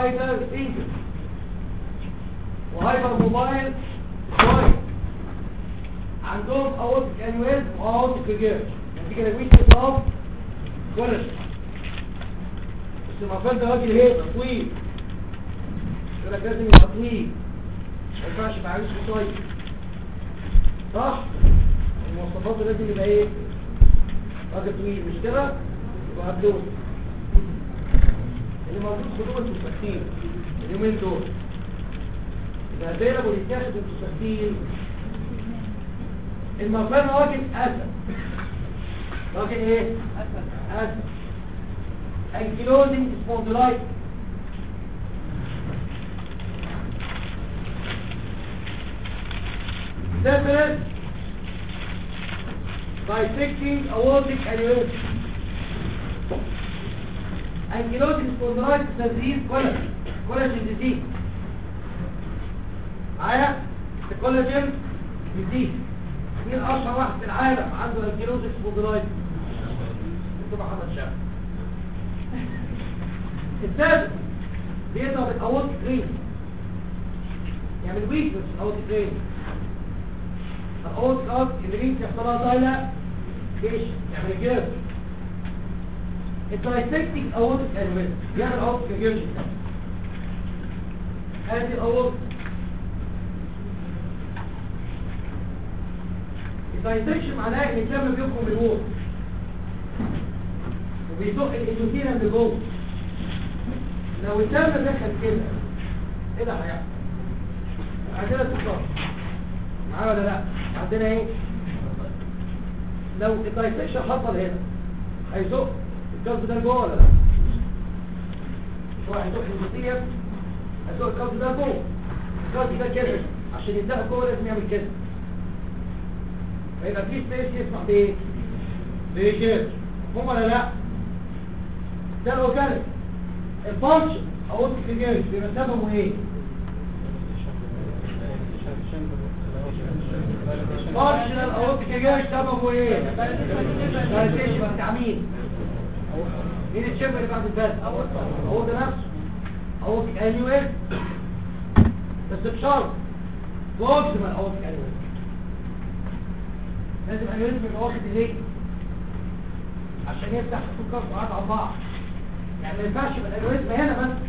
سبايدر فينجر وهايبر موبايل شوية عندهم اورتيك انويز واورتيك ريجيرش نتيجة تجويد اصاب كولش بس المفروض ده راجل ايه طويل يقول لك لازم يبقى طويل ما ينفعش يبقى عريس قصير صح المواصفات لازم يبقى ايه راجل طويل مش كده يبقى قبلون اللي موجود خدوه المستخدمين اليومين دول يبقى available يتاخد المستخدمين المفروض راجل اسد راجل ايه اسد انكيلوزنج سبوندلايت separate dissecting aortic aneurysm ankylosing spondylitis disease collagen collagen disease معايا الكولاجين disease مين اشهر واحد في العالم عنده ankylosing spondylitis انتوا محمد شاف الثالث بيضرب الاورتيك رين يعمل ويكنس الاورتيك رين الاورتيك ارت اللي مين يحصلها ضايله ليش يعمل جيرش الترايسكتيك اورتيك انويز يعمل اورتيك جيرش هذه الاورتيك الترايسكشن معناه ان الدم بيخرج من الوسط وبيزق الاندوثينا من جوه لو الدم دخل كده ايه اللي هيحصل عندنا استقرار معايا ولا لا عندنا ايه لو الدايسكشن حصل هنا هيزق الكبز ده جوه ولا لا مش هو هيزق الاندوثينا هيزق الكبز ده جوه الكبز ده كده عشان يتدخل جوه لازم يعمل كده فيبقى في سبيس يسمح بايه بيجير هم ولا لا ده الاورجانيك الفانكشن او التكنيكال بيبقى سببه ايه فانكشنال او التكنيكال سببه ايه فالتيشن بس عمين مين الشيب اللي بعد البال هو ده نفسه هو انيويز بس بشرط بوكسمان او انيويز لازم انيويز يبقى واخد الايه عشان يفتح السكر وقعد على بعض يعني ما ينفعش يبقى الانيويزم هنا بس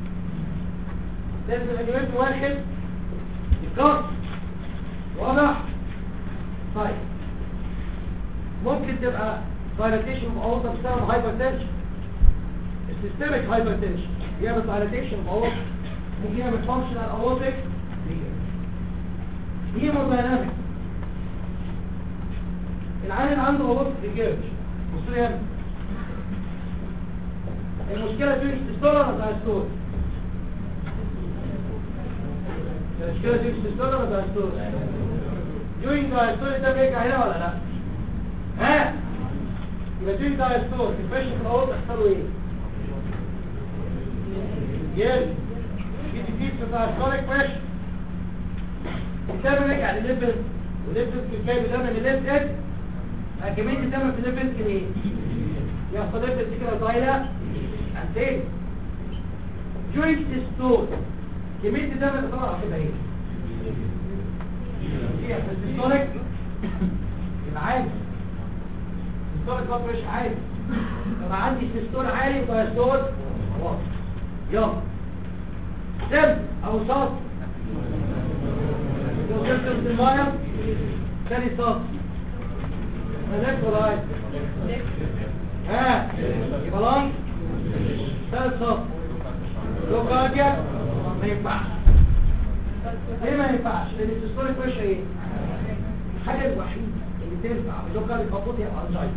لازم الانيويزم واخد الكارت واضح طيب ممكن تبقى دايلاتيشن مقاومه بسبب هايبرتنشن السيستميك هايبرتنشن يعمل دايلاتيشن مقاومه ممكن يعمل فانكشنال اورتيك هيموداينامكس العيان عنده اورتيك ريجيرج بصوا لي هنا المشكلة دي استستورة ولا دايستور المشكلة دي استستورة ولا دايستور دوينج دايستور ده بيرجع هنا ولا لا ها يبقى دوينج دايستور الفشل في الاول تحصله ايه يس في ديزيز في دايستوريك فشل الدم رجع لليفل والليفل جاي بدم من الليفت كمية الدم في الليفل كان ايه يحصل ليفل كده ضايله عندين جوينت ستور كمية الدم اللي طلع هتبقى ايه؟ فيها السيستوليك يبقى عالي السيستوليك بقى مش عالي لما عندي سيستول عالي يبقى ستول خلاص يلا سم او صوت لو سبت في المايه تاني صوت ملاك ولا عايز ها يبقى لاين ثالث صف لو كاردياك ما ينفعش ليه ما ينفعش لان السيستوليك بريشر ايه الحاجه الوحيده اللي تنفع لو كاردياك خطوط هي الانجاين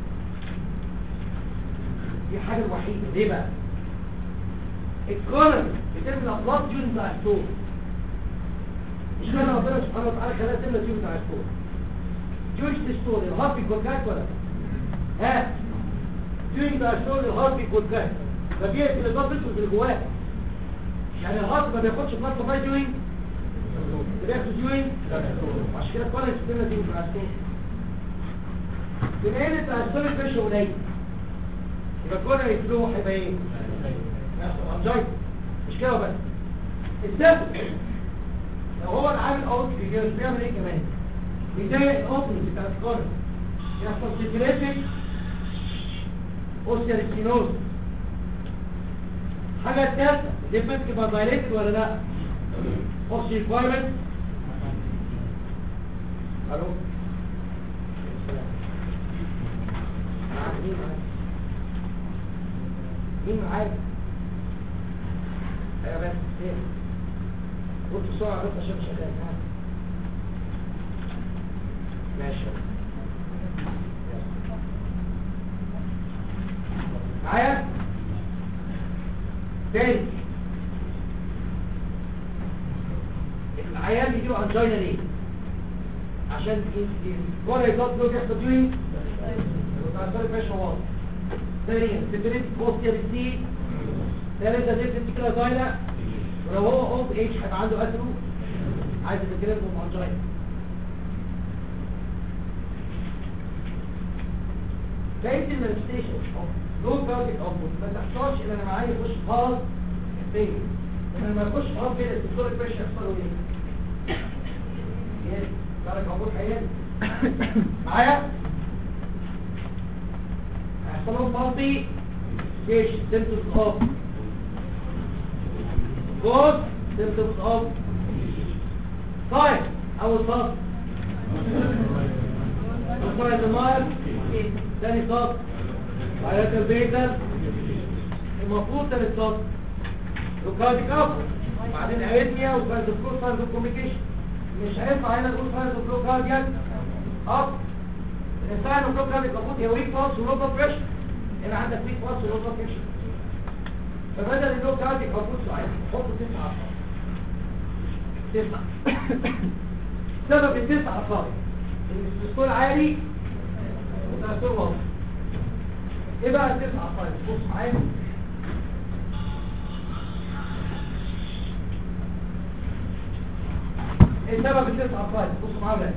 دي الحاجه الوحيده ليه بقى الكولن بتملى بلاد جون بتاع السور مش كده ربنا سبحانه وتعالى خلاها تملى جون بتاع السور جوش تستور الهارت بيكوكات ولا ها جون بتاع السور الهارت بيكوكات فبيقفل الضغط اللي جواه يعني الهارت ما بياخدش بلاد سبلاي جوين بياخد جوين عشان كده كل السيستم دي بتاع السور بما ان بتاع السور الفيش قليل يبقى كل يفلوح هيبقى ايه؟ يحصل انجايت مش كده وبس السبب لو هو العامل اوت في جيرس بيعمل ايه كمان بيضايق الاوبننج بتاع الكورن يحصل سيكريتك اوسيالستينوز حاجه الثالثه الليمفات تبقى دايليتد ولا لا اوسي ريكوايرمنت الو مين معاك مين معاك ايوه بس ايه قلت بسرعه بس عشان مش شغال ها ماشي معايا تاني العيان بيجيله انجينا ليه عشان الكورة يضاد له يحصل دوين وتعصر فيش واضح ثانيا سيبريت بوستيا بالسي ثالثا ديفنت كده زايلة ولو هو اوف ايش هيبقى عنده اثرو عايز تتكلم مع انجينا بقيت المانيفستيشن لو كارديك اوتبوت ما تحصلش ان انا معايا يخش خالص تاني لما يخش خالص كده الدكتور الفيش يحصل له ايه؟ يس كارديك اوتبوت هيقل معايا؟ هيحصل لهم فالتي فيش سيمتومز اوف جوز سيمتومز اوف طيب اول فصل الفرع المايل ثاني سطر عيات البيتا المفروض ثالث سطر لوكارديك اب بعدين اريثميا وكارد فلو ساينز اوف كوميونيكيشن مش هينفع هنا نقول ساينز اوف لو كاردياك اب الساين اوف لو كاردياك المفروض هي ويك باس ولو بلاد بريشر هنا عندك ويك باس ولو بلاد بريشر فبدل اللو كاردياك المفروض ساعتها حط تسعة تسعة سبب التسعة صار الاستسكول عالي وتأثير واضح ايه بقى التسعة طيب بص معايا ايه سبب التسعة طيب بص معايا بقى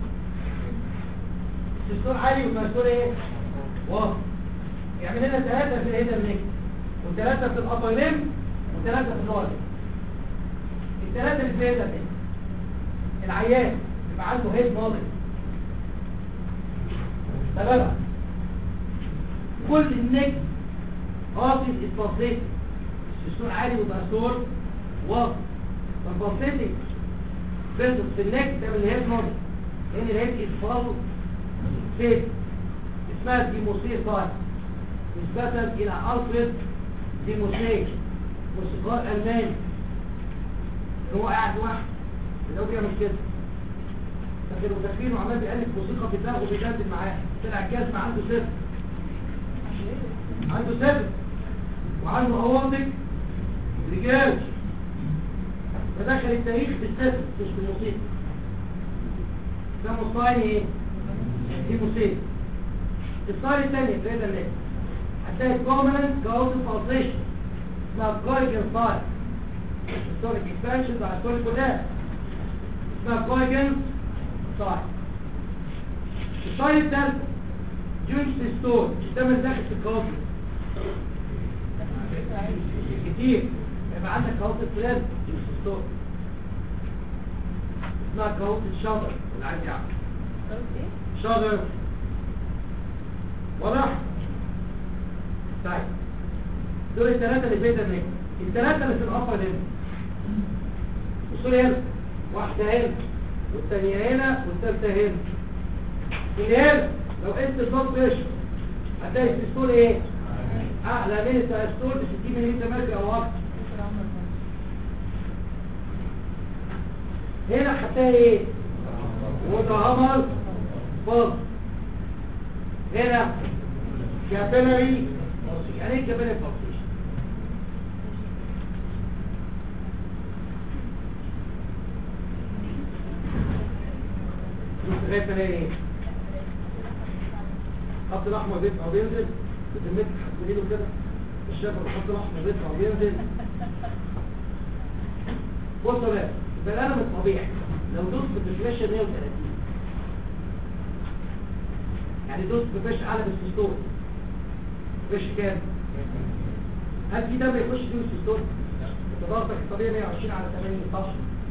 الاستسكول عالي وتأثير ايه واضح يعمل لنا ثلاثة في الهيدا النجم وثلاثة في الأبر ليم وثلاثة في النور الثلاثة اللي في الهيدا النجم العيان يبقى عنده هيد ناضج سببها كل النجم قاصد التصديق السور عالي وتأثور واضح فالباسيتك بيزنس في النجم تعمل الهيد ناضج لأن الهيد إصفال فيت اسمها ديموسير طيب نسبة إلى ألفريد ديموسير موسيقار ألماني هو قاعد واحد اللي هو بيعمل كده فكانوا داخلين وعمال بيألف موسيقى في دماغه وبيجدد معاه طلع الجزمة عنده صفر عنده صفر وعنده أواضك رجال فدخل التاريخ بالصفر مش بالموسيقى ده مصطلح ايه؟ دي موسيقى الصار الثاني في هذا الليل هتلاقي كومننت كاوز بالسيشن اسمها كويجن ستايل historic expansions على historic قدام اسمها كويجن ستايل الستايل الثالثة جونج ستور تشتمل داخل في الكوابل كتير يبقى عندك كوابل فلان جونج ستور اسمها كوابل الشجر اللي عايز يعمل شجر واضح طيب دول الثلاثة اللي بيتا النجم الثلاثة اللي في الأفر هنا بصوا هنا واحدة هنا والثانية هنا والثالثة هنا من هنا لو انت الضغط تشرب هتلاقي السيستول ايه؟ اعلى من التأستول ب 60 ملم متر او اكتر هنا هتلاقي ايه؟ وتعمل فضل هنا كابيلاري يعني ايه كابيلاري فلكسيشن لغايه ما ايه الخط الاحمر بيطلع وبينزل بتمت تحط ايده كده الشفه الخط الاحمر بيطلع وبينزل بصوا بقى يبقى الالم الطبيعي لو دوست بتفلاشه 130 يعني دوست بفلاش اعلى من السيستول فلاش كام هل في دم يخش فيه السيستول انت ضغطك الطبيعي 120 على 80 صح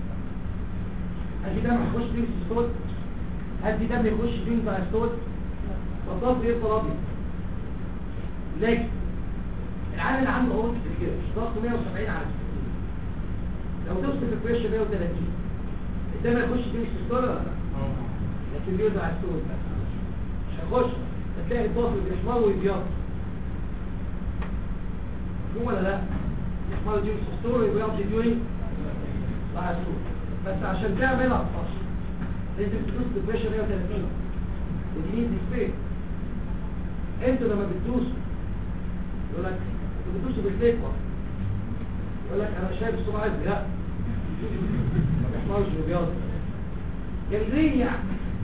هل في دم هيخش فيه السيستول هل في دم يخش فيه الدايستول فالضغط يفضل ابيض لكن العالم اللي عنده هون في الجيش ضغطه 170 على 60 لو دوست في البريشر 130 الدم هيخش فيه السيستول ولا لا لكن بيوزع على السول مش هيخش هتلاقي الضغط بيحمر ويبيض مفهوم ولا لا يحمل ديون السطور ويبيض ديون مع السور بس عشان تعملها صح لازم تدوس بالبريشر 130 ودي نيد سبيس انتوا لما بتدوسوا يقول لك انتوا بتدوسوا بالفيكوة يقول لك انا شايف الصباع عايز لا ما بيحمرش وبيض يعني ليه يعني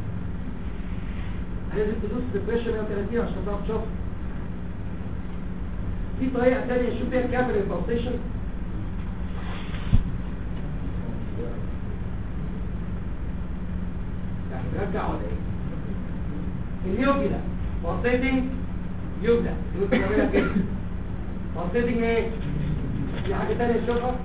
لازم تدوس بالبريشر 130 عشان تعرف تشوف في طريقة تانية نشوف فيها الكابل البالسيشن يعني نرجع ولا ايه اليوجلا بالسيتنج يوجلا دول بنعملها كده بالسيتنج ايه في حاجة تانية نشوفها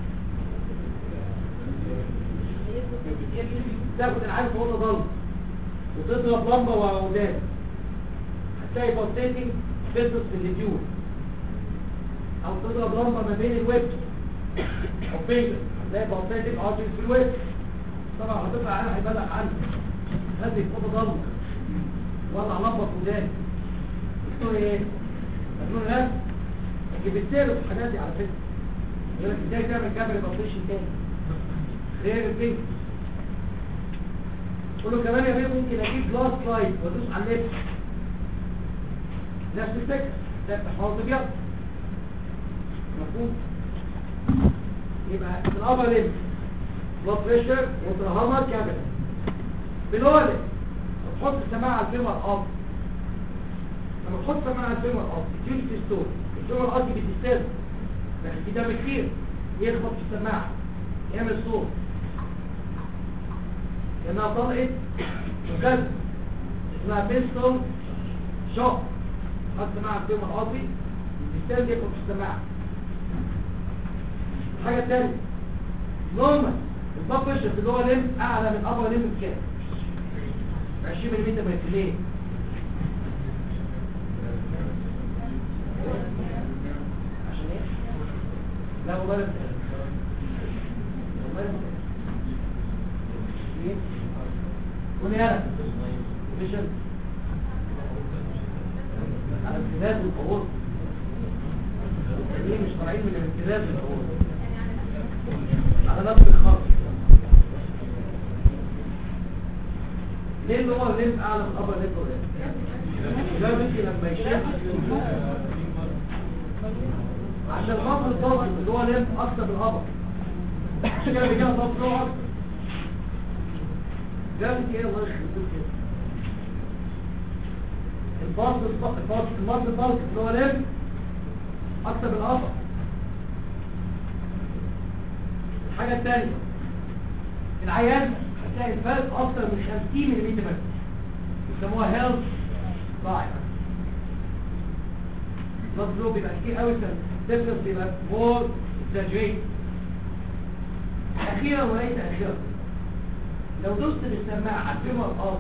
تاخد العين في اوضه ضلمه وتضرب لمبه وودان هتلاقي بالسيتنج بيزنس في اليوتيوب او تضرب لمبه ما بين الويب او فينجر هتلاقي بالسيتنج ارتري في الويب طبعا هتطلع عينها هيبلغ عنه هذه في اوضه ضلمه ولع لمبه في ودان دكتور ايه؟ هتقول لا لكن بتسيروا في الحاجات دي على فكره يقول لك ازاي تعمل كاميرا بالسيشن تاني غير الفينجر قول له كمان يا بيه ممكن اجيب جلاس لايت وادوس على الليفت نفس الفكره ده حوض ابيض مفهوم يبقى في الابر ليفت بلاد بريشر وترهمر كاميرا باللور ليفت تحط السماعه على الفيمر اب لما تحط السماعه على الفيمر اب تيجي تستور الفيمر اب بتستاذ لكن في دم كتير يخبط في السماعه يعمل صوت لانها طلقت مكان اسمها بيستول شوك حط سماعة في يوم القاضي بيستند يخرج في السماعة الحاجة الثانية نورمال الباب بريشر في اللغة ليم اعلى من ابر ليم بكام 20 ملم مرتلين عشان ايه؟ لا والله لا والله لا ايه؟ قول يا فيشن على امتداد والقبور ليه مش طالعين من الامتداد للقبور على نفس الخط ليه اللي هو الليمف اعلى من الابر ليمف ده ممكن لما يشد عشان خاطر الضغط اللي هو ليمف اكتر من الابر عشان كده بيجي ضغط له اكتر جابت ايه الله يخليك كده الباص الباص الباص الباص اللي هو ليمف اكتر من الابر الحاجه الثانيه العيان هتلاقي الفرق اكتر من 50 ملم بس يسموها هيلث لاين مضروب بيبقى كتير قوي الديفرنس بيبقى مور اكزاجريت اخيرا وليس اخيرا لو دوست بالسماعه على الفيمر الارض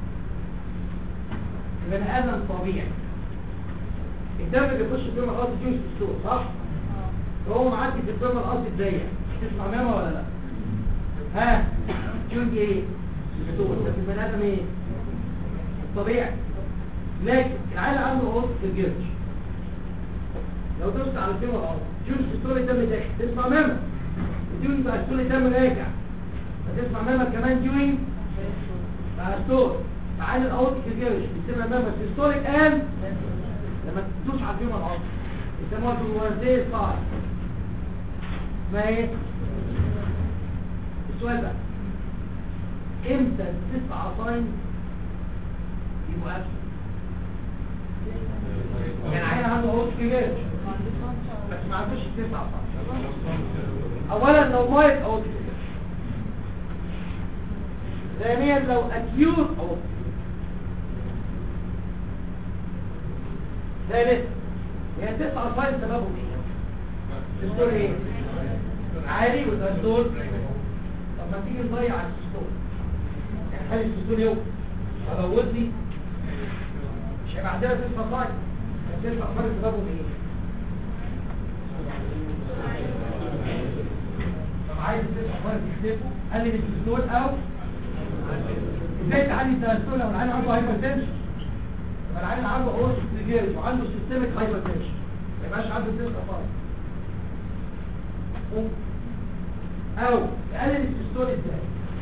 بني ادم طبيعي الدم اللي بيخش في الفيمر الارض جوز في الصوت صح؟ وهو معدي في الفيمر الارض الضيق تسمع ماما ولا لا؟ ها جون ايه الصوت ده في البني ادم ايه طبيعي لكن العيال عنده عضو في الجرش لو دوست على الفيمر الارض جون الصوت الدم داخل تسمع ماما جون بقى الصوت الدم راجع هتسمع ماما كمان جوين مع الصوت تعالى الاول في الجرش بتسمع ماما سيستوليك ان لما تدوس على الفيمر الارض يسموها بالورديه صاعد ما ايه السؤال بقى امتى التسعة ساين يبقوا ابسط يعني عين عنده عروض كبير بس ما عندوش التسعة ساين اولا لو مايك او ثانيا لو اكيوت او ثالث يعني تسعة ساين سببه ايه الدكتور ايه عالي والدستور طب ما تيجي نضيع الدستور يعني خلي الدستور يوم ابوظني مش هيبقى عندنا تسمع صايد تسمع فرق سببه ايه طب عايز تسمع فرق تكتبه قلل الدستور او ازاي تعلي الدستور لو العيان عنده هايبرتنشن يبقى العيان عنده اورس تريجرز وعنده سيستميك هايبرتنشن ما يبقاش عنده تسمع فرق او تقلل الدستور ازاي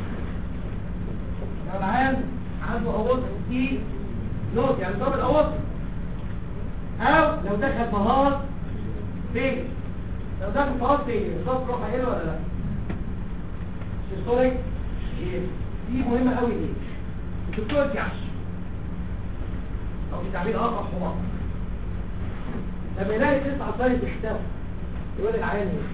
لو العيان عنده اورس دي نوت يعني ضرب الاورس او لو دخل نهار فين لو دخل نهار فين الضغط روح هيقل ولا لا سيستوليك دي مهمه قوي ليه الدكتور الجحش او في تعبير اخر حمار لما يلاقي تسعة صايد اختفى يقول العيان ايه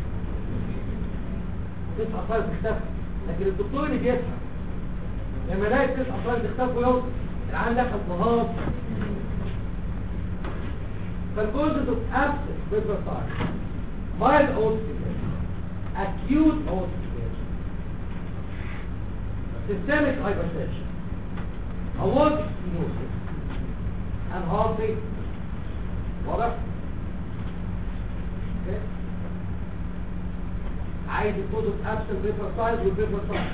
تسعة صايد اختفى لكن الدكتور اللي بيفهم لما يلاقي تسعة صايد اختفى يوصل العيان دخل نهار فالكوزز اوف absence hyperthyroid mild osteoporosis acute osteoporosis systemic hypertension aortic stenosis and heart failure واضح؟ Okay. عايز الكوز اوف absence hyperthyroid والhyperthyroid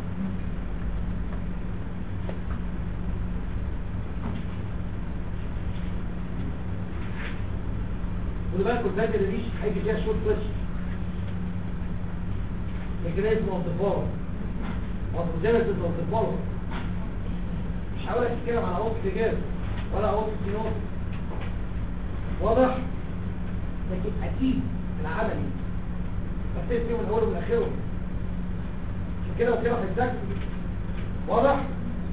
خدوا بالكم الفاكر دي هيجي فيها شورت فلاش ميكانيزم اوف ذا باور اوف اوف ذا باور مش هقول لك تتكلم على اوت جاز ولا اوت سينوس واضح لكن اكيد العملي بتفرق فيهم الاول ومن اخرهم عشان كده وكده هتذاكر واضح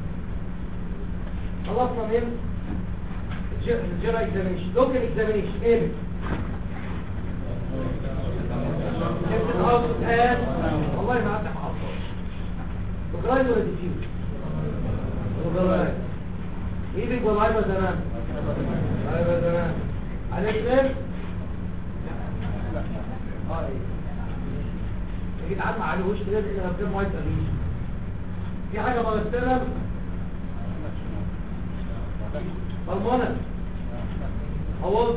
خلصنا من الجرا اكزامينشن لوكال اكزامينشن ايه والله ما عندك حصل بكرايد ولا ديفيوز بكرايد ايدك ولا عيبة زمان عيبة زمان عليك ايه اه ايه يجي تعال ما عليهوش كده اذا غير مايت قليل في حاجة مغسلة بالمونة أول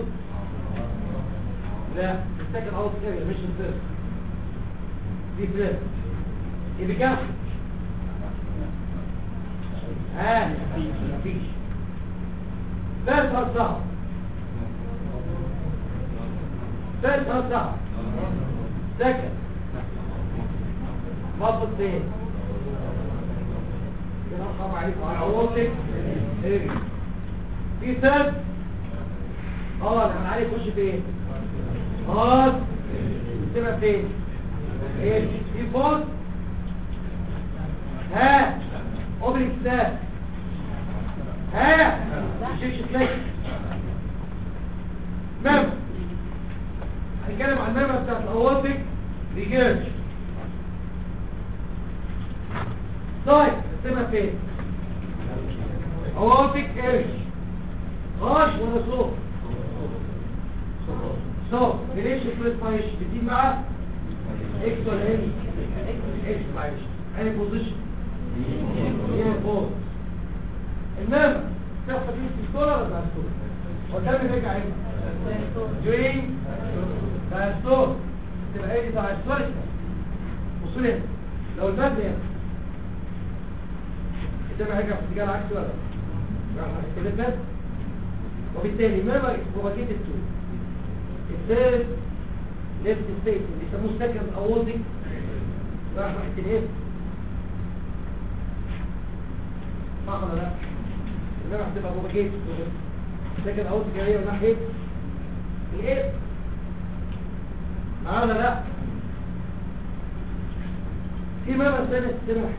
لا السكن أول كده مش الفرق دي فرق يبقى كام ها مفيش ثالث هالصعب ثالث هالصعب سكن مصر فين يرحم عليكم على عوضك ايه في ثالث اه انا عارف يخش فين اه تبقى فين ايه في فوق ها اوبريك ستاف ها مشيش فليك مم هنتكلم عن الميمة بتاعت الاوتك ريجيرج طيب تبقى فين اوتك ايرج غاش ولا صوت صوت بليش الفلس مايش بتيجي مع اكس ولا ان اكس مايش اني بوزيشن هي فوق المهم تحصل فيه ستولا ولا ستولا قدام رجع هنا جوين ستور تبقى ايه دي بتاع ستوري بصوا لي لو الباب ده قدام هيرجع في اتجاه العكس ولا لا كده الباب وبالتالي ما بروباجيت التو الثالث ليفت ستيت اللي يسموه سكند اوزي راح ناحيه الايه صح ولا لا اللي راح تبقى بروباجيت سكند اوزي جايه ناحيه الايه معانا لا في ماذا سنة سمح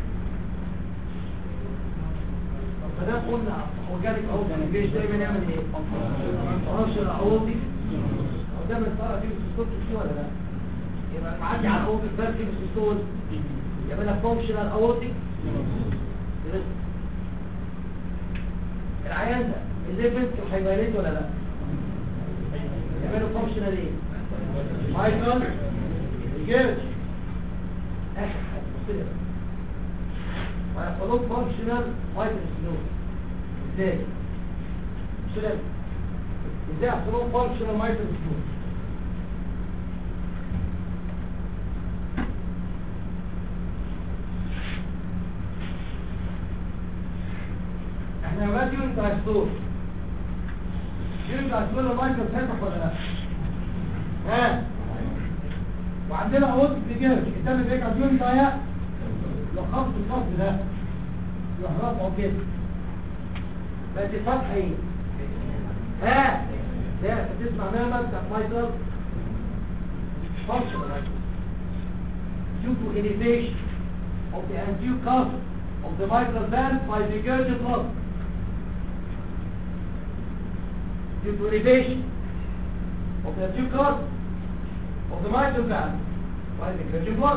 فده قلنا اورجانيك اوزي الجيش دايما يعمل ايه انشر اوزي قدام الفرع دي بتسكت فيه ولا لا يبقى معدي على الاوزي الفرق بتسكت يعمل لك فانكشنال اوزي العيان ده الليفل هيبقى ولا لا يعملوا فانكشنال ايه مايكل جيرج اخر حاجه بص لي وهيحصل لهم فانكشنال مايتروسينوز ازاي بص لي ازاي يحصل لهم فانكشنال مايتروسينوز احنا دلوقتي يونت هيستور يونت هيستور المايكرو فاتح ولا لا ها وعندنا اوت بتجيب الدم بيرجع يونت اهي لو خبط الخط ده يروح رافعه كده بس الفتحه ايه ها ده بتسمع نعمه بتاع مايكرو functional due to elevation of the anterior cuff of the mitral valve by the gurgit blood due to elevation of the anterior cuff of the mitral valve by the gurgit blood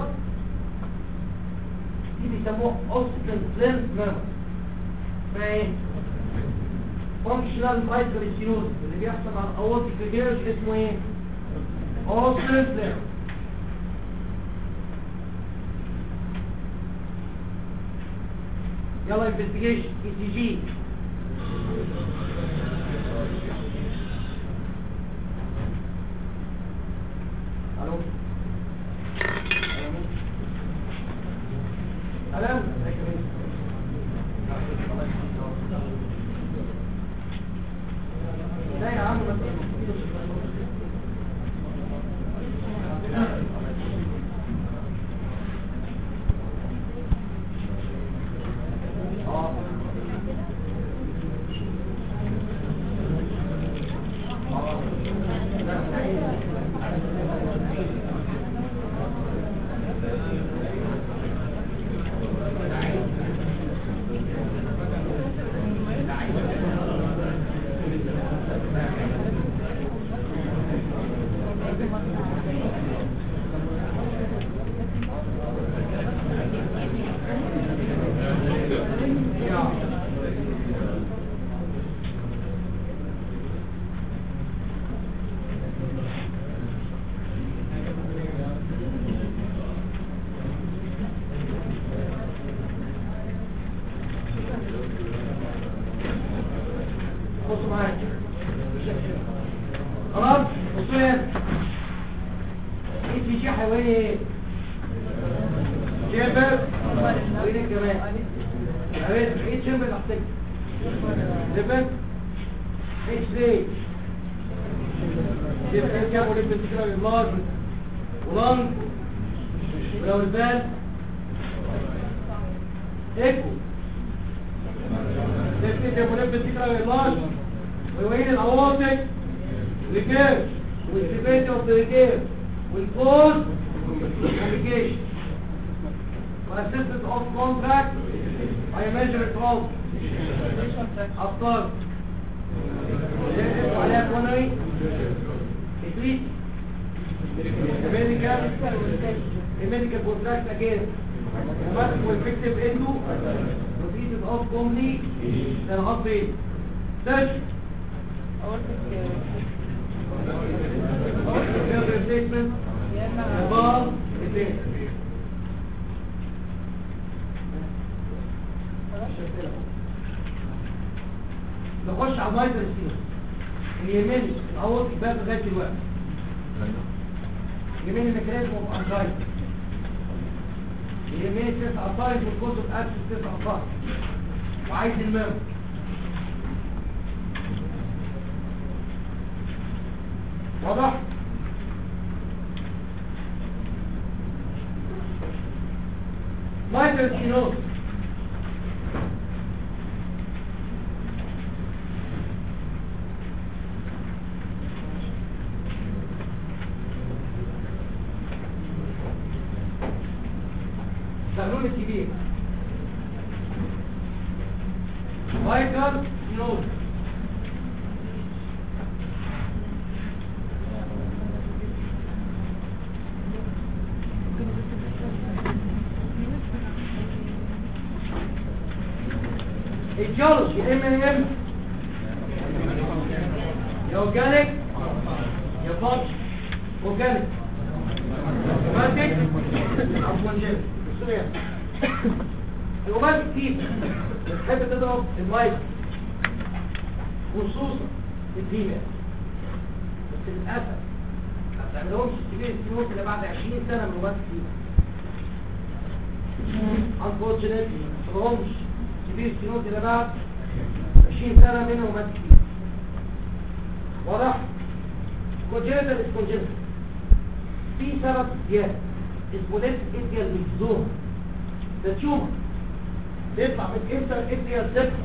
دي بيسموها ostical length murmur اسمها ايه؟ functional mitral stenosis اللي بيحصل على aortic regurg اسمه ايه؟ ostical length يلا investigation ECG الو الو لا يا عم ما بصوا معايا خلاص بصوا هنا ايه في شيء حيواني ايه شامبر وين كمان عرفت ايه شامبر تحتك لبن ايش ليه كيف كان كام ولب الفكرة بالمار ولانج ولو البال ايكو تفتكر ولب الفكرة بالمار ويوين العواطف رجال والسبيت اوف رجال والفوز والابليكيشن والاسيستنت اوف كونتراكت اي ميجر كول افكار عليها كونري اتريت الميديكال الميديكال كونتراكت اجين وماسك والفكتيف انه بروسيدد اوف كوملي للعصب سيرش replacement above replacement نخش على المايتر ستيل اليمين الاول بقى لغايه دلوقتي اليمين الميكانيزم اوف انزايتي اليمين تسعة طارق والكتب ابسس تسعة طارق وعايز المام واضح مايتر ستينوز القانون الكبير مايتر ستينوز الجلس يا ام ان ام يا اورجانيك يا فاتش اورجانيك اوتوماتيك او كونجنت السؤال الروماتيك فيبر بتحب تضرب المايك خصوصا الفيميل بس للاسف ما بتعملهمش السبيل السنوك اللي بعد 20 سنه من روماتيك فيبر unfortunately ما بتعملهمش السبيل السنوك اللي بعد 20 سنه من روماتيك فيبر واضح كونجنتال از كونجنتال في سبب زياده اسمه ليس اتيال ميكزوم ده تيومر بيطلع من انتر اتيال سيبتا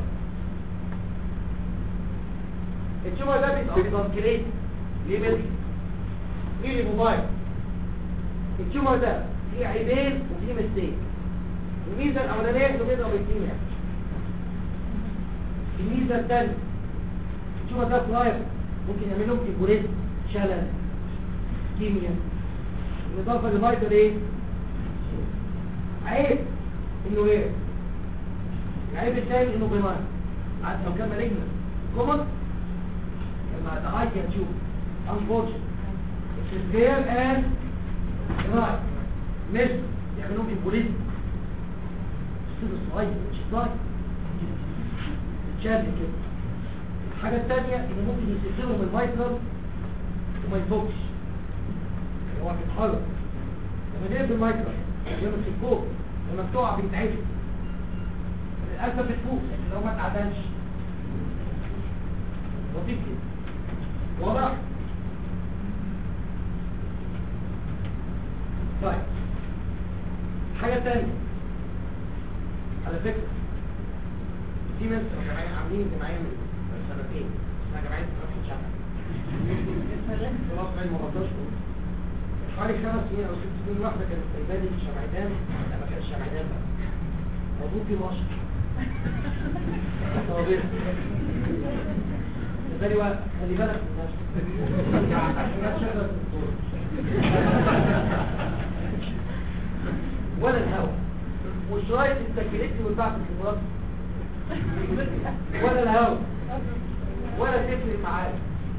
التيومر ده بيبقى بيبانكريت ليه بيبقى ليه موبايل التيومر ده فيه عيبين وفيه مستيك الميزه الاولانيه انه بيضرب الكيمياء الميزه الثانيه التيومر ده صغير ممكن يعمل لهم ايبوليزم شلل كيمياء بالاضافه لمايكل ايه عيب انه ايه العيب الثاني انه بيمار عاد لو كان مالجنا كومن لما the eye can choose unfortunate it's there and right مش يعملوا ايبوليزم السن الصغير مش صغير تشال كده الحاجة الثانية انه ممكن يسيطرهم المايكرو وما يفوقش هو بيتحرك لما نقفل المايكرو لما تفوق لما بتقع بيتعدل للأسف بتفوق لكن لو ما اتعدلش لطيف كده واضح؟ طيب حاجة تانية على فكرة في ناس جماعية عاملين جماعية من سنتين اسمها جماعية رفع شعب خلاص ما مرضاش حوالي خمس سنين او ست سنين واحدة كانت سايباني في شمعدان لا ما كانش شمعدان بقى موضوع في مصر طوابير بالي وقت خلي بالك من نفسك عشان شغل الدكتور ولا الهواء وشوية التكليتي والبعث الخبرات ولا الهواء ولا تفرق معاك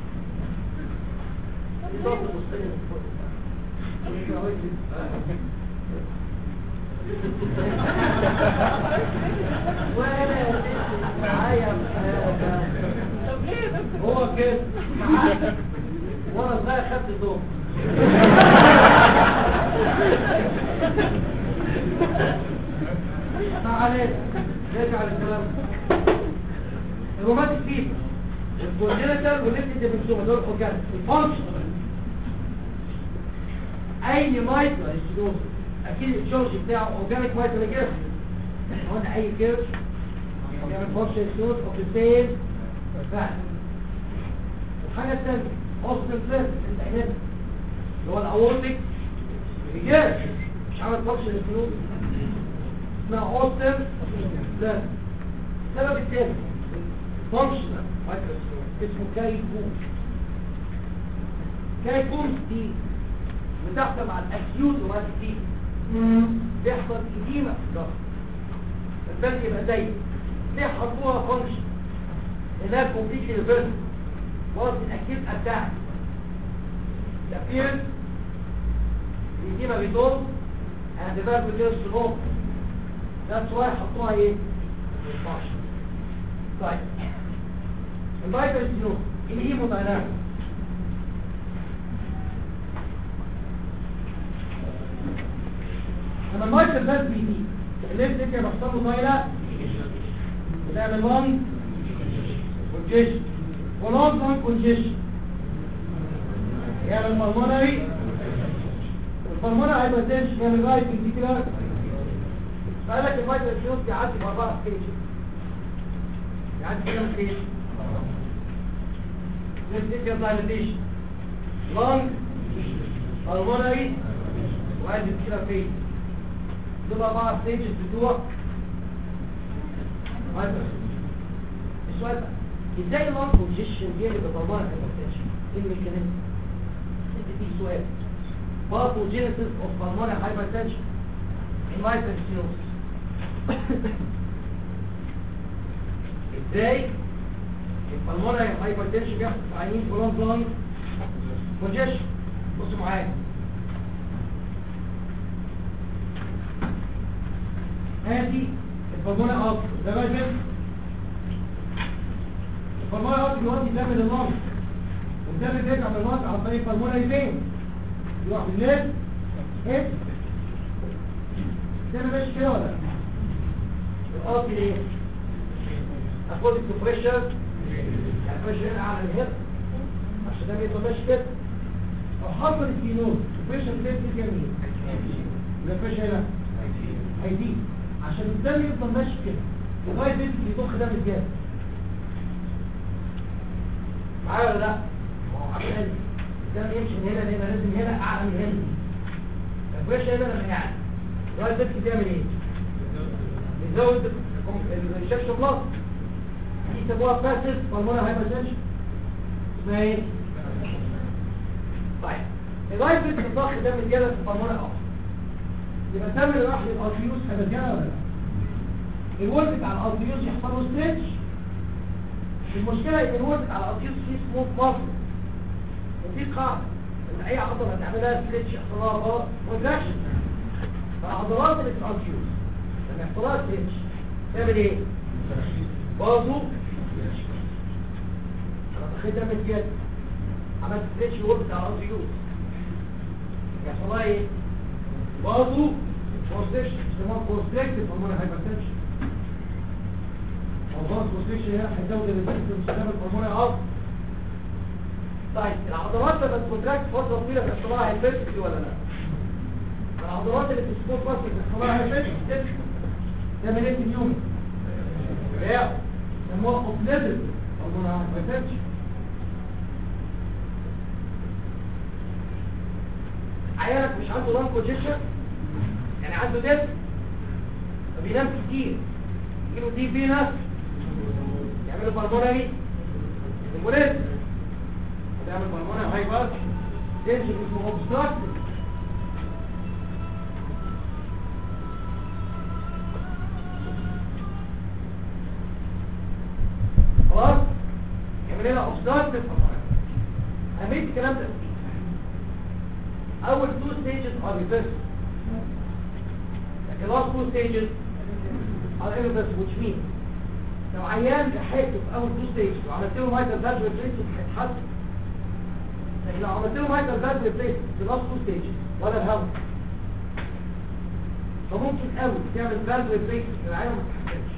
إضافة المسلمين ولا تفرق معايا هو كده وانا صغير خدت الدور تعالى نرجع للكلام الروماتيك فيبر الكونجنتال والليفت ديفنسوما دول حكام الفانكشن اي مايكرو ستينوز اكيد الشورج بتاعه اورجانيك مايكرو جيرس قلنا اي كيرش بيعمل فانكشن ستينوز اوف ذا سيم فعلا الحاجه الثانيه اوستن فلير انت هنا اللي هو الاورتيك ريجيرس مش عامل فانكشن ستينوز اسمها اوستن فلير السبب الثاني فانكشنال مايكرو اسمه كايكوم كايكوم دي بتحصل مع الاكيوت روماتيك بيحصل اديمه في الضغط البلد يبقى زي ليه حطوها فانكشن هناك كومبليت ريفيرس وقت الاكيد اتاك الابيرنس الاديمه بيدور and the valve returns to normal that's why حطوها ايه فانكشن طيب الفايتال سينوس الهيموداينامكس لما المايكل بس بيزيد الليفت كده بيحصل له طايله بتعمل لونج كونجيشن ولونج لونج كونجيشن يعمل بالمونري والبلمونري هايبرتنشن يعمل رايت فيزيكولار فقال لك المايكل سينوس بيعدي باربعه ستيج يعدي كام ستيج ليفت كده دايليتيشن لونج بالمونري وعايز كده فين دول أربعة ستيجز بتوع السؤال بقى ازاي اللونج كونجيشن بيقلب بطلمان هايبرتنشن ايه الميكانيزم؟ انت في سؤال باثوجينيسيس اوف بالمونري هايبرتنشن المايكروسينوس ازاي البالمونري هايبرتنشن بيحصل في عينين فلان فلان كونجيشن بصوا معايا ادي الفرمونه اصل ده بقى جنب الفرمونه اصل يودي دم للنار والدم بيرجع من النار عن طريق الفرمونه يفين يروح بالليل ايه الدم ماشي كده ولا لا؟ الاصل ايه اخد الكمبريشر يعني بريشر هنا اعلى من هنا عشان ده بيبقى ماشي كده لو حصل السينوز البريشر تنزل جميل يبقى البريشر هنا هيزيد عشان الدم يفضل ماشي كده لغايه بنت يضخ دم الجاز معايا ولا لا؟ ما هو عشان الدم يمشي من هنا لهنا لازم هنا اعلى من هنا البريشر هنا لما يعلى لغايه بنت تعمل ايه؟ يزود الشكش بلس دي يسموها باسيف هرمونال هايبرتنشن اسمها ايه؟ طيب لغايه بنت الضغط دم الجاز في الهرمونال اه يبقى الدم اللي راح للارتيوس هيبقى ولا لا؟ الولد بتاع الارتيوس يحصل له ستريتش المشكله ان الولد بتاع الارتيوس فيه سموث ماسل ودي قاعده ان اي عضله هتعملها ستريتش يحصل لها غلط كونتراكشن فالعضلات اللي في الارتيوس لما يحصل لها ستريتش تعمل ايه؟ برضه انا دخلت دم الجد عملت ستريتش الولد بتاع الارتيوس يحصل لها ايه؟ برضه كونستريكشن اسمها كونستريكتيف هرمون هايبرتنشن موضوع الكونستريكشن هنا هيزود الريزيستنس بسبب الهرمون الاصل طيب العضلات لما تكونتراكت فتره طويله بيحصل لها هايبرتنشن ولا لا؟ العضلات اللي في السبوت باسك بيحصل لها هايبرتنشن تعمل ايه في اليوم؟ رياض يسموها اوبليتد هرمون هايبرتنشن عيالك مش عنده لان كونجيشن يعني عنده دب فبينام كتير يجيله دي فينا يعملوا بالمونري المولد يعمل بالمونري هايبر تنشن اسمه اوبستراكتيف خلاص يعمل لنا اوبستراكتيف اهميه الكلام ده اول two stages are reversed the last two stages are irreversible which means لو عيان لحقته في اول two stages وعملت له مايكل فالف ريبليسمنت هيتحسن لكن لو عملت له مايكل فالف ريبليسمنت في last two stages ولا الهوا فممكن قوي تعمل فالف ريبليسمنت في العيان وما تتحسنش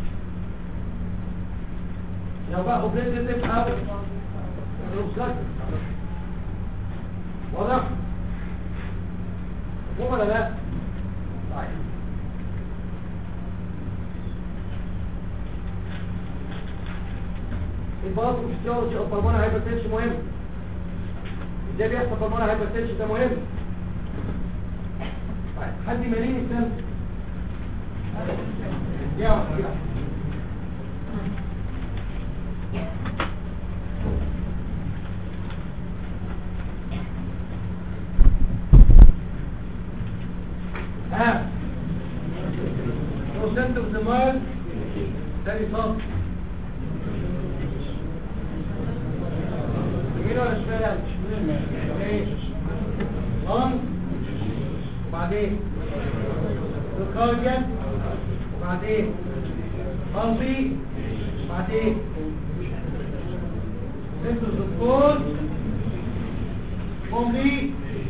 لو بقى اوبريتيف او اوبستراكتيف واضح مفهوم ولا لا طيب الباص فيسيولوجي او بالمونر هايبرتنشن مهم ازاي بيحصل بالمونر هايبرتنشن ده مهم طيب حد يماليني السنة يا واحد يا ها بروسنت اوف ذا مال تاني صف يمين ولا شمال ايه لانج وبعدين الكارديان وبعدين قلبي وبعدين سنتر الكود قلبي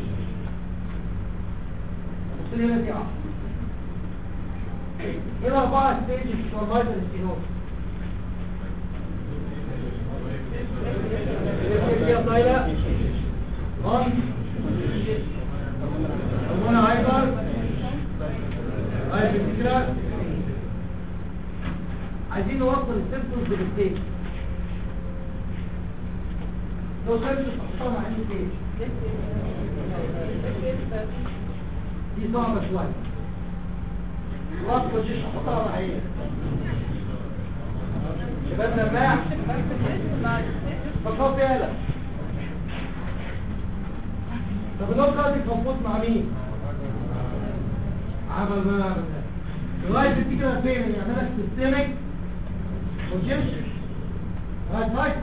هنا دي عشر هنا أربعة ستيجز في المايتر السينوس فيها طايلة لانج هرمون هايبر هايبر فكرة عايزين نوصل السيمبتومز للستيج لو سيمبتومز تحطها مع اي ستيج دي صعبة شوية راس وجيش حطها رعية شباب نباع فصاب يالا طب النقطة دي تفوت مع مين؟ عمل ما لغاية دي كده فين يعملها سيستمك وجيش رايت رايت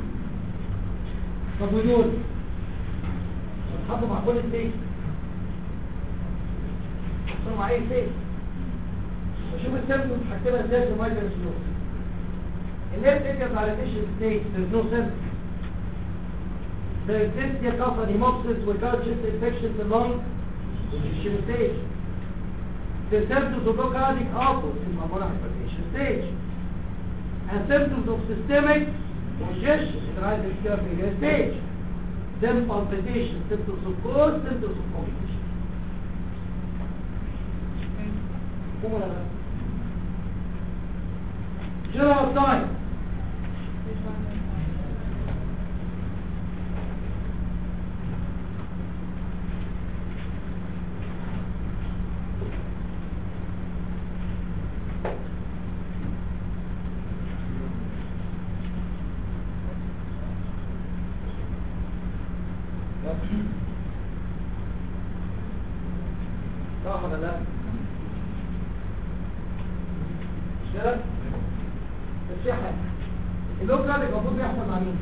طب ودول حطوا مع كل ستيج مع اي شيء وشوف السيمتومز هكتبها ازاي في المايكرو سلوك الليفت اتيب على الفيشن ستيج there's no symptoms the existing cause of hemolysis without chest infections in lung position stage the symptoms of cardiac output in pulmonary hypertension stage and symptoms of systemic congestion in right ventricular stage then palpitation symptoms of course symptoms of complication مفهوم ولا لا general sign صح ولا لا مش كده بس في حاجه اللوك كارد المفروض بيحصل مع مين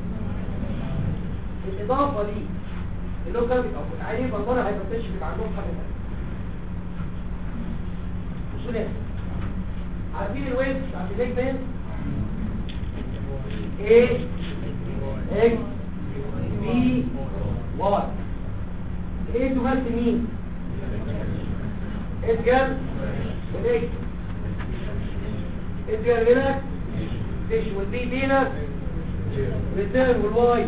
الاضافه دي اللوك كارد المفروض عيني بطاله هيبقى بيبقى عندهم حاجه ثانيه بصوا ليه عارفين الويف بتاعت الليك بين ايه اكس بي واي ايه تمثل مين ادجر والاكس ادجر هنا فيش والبي بينا ريتيرن والواي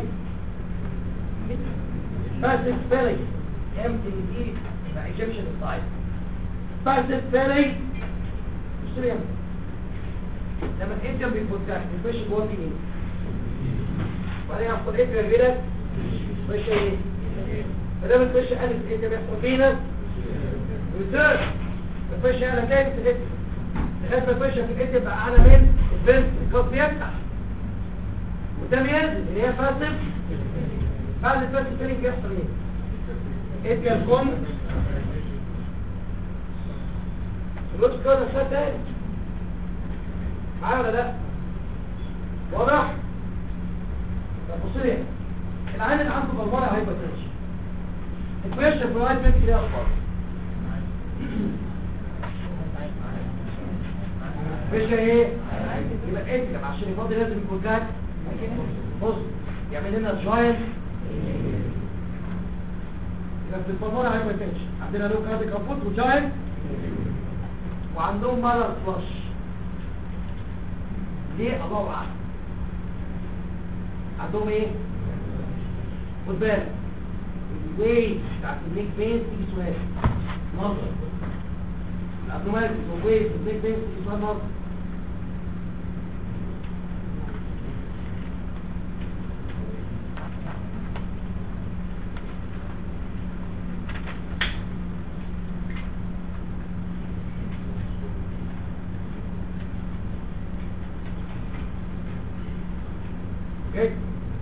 باسف فيلي امتي دي يبقى ايجيبشن ستايل باسف فيلي بصوا لي لما الانجن بيفوتك الفيش جوه في مين وبعدين هاخد ادجر هنا فيش ايه فدام الفيش قالت انت بيحصل فينا ريتيرن الفيش انا تاني في الاتجاه لغايه ما الفيش في الاتجاه بقى اعلى من البنت الخط يفتح وده بينزل اللي هي فاسف بعد الفاسف فيلينج يحصل ايه؟ ادي الكون الوش كده نفسها تاني معايا ولا لا؟ واضح؟ طب بصوا لي العين اللي عنده بلمره هيبقى تنشن الفيش في الوايت بنت ليها اخبار مش ايه يبقى انت عشان يفضل لازم يكون جاك بص يعمل لنا جاينت يبقى في البلمونة هايبرتنشن عندنا لو كارد كابوت وجاينت وعندهم مرض فلاش ليه الله اعلم عندهم ايه خد بالك الويت بتاعت النيك بين تيجي سؤال نظر الابنوماليتيز والويت والنيك بين تيجي سؤال نظر Okay.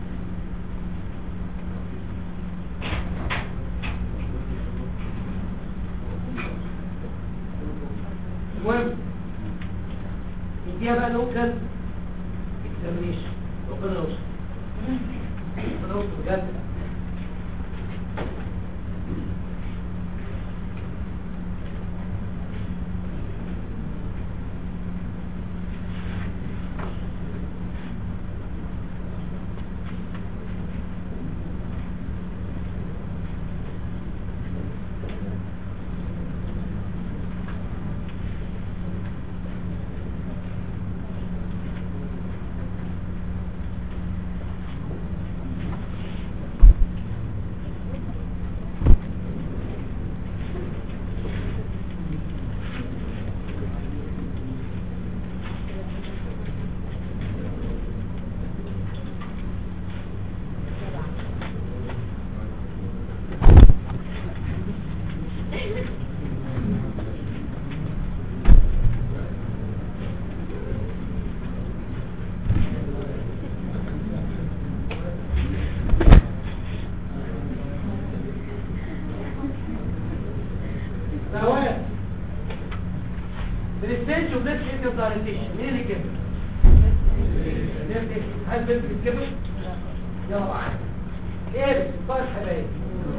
المهم نديها بقى لوكال اكزامينيشن ربنا يستر ربنا يستر بجد ثواب الستيج اوف ذات انكم دايركتيشن مين اللي كده هل بنت بتكبر يلا معايا ايه طيب حبايبي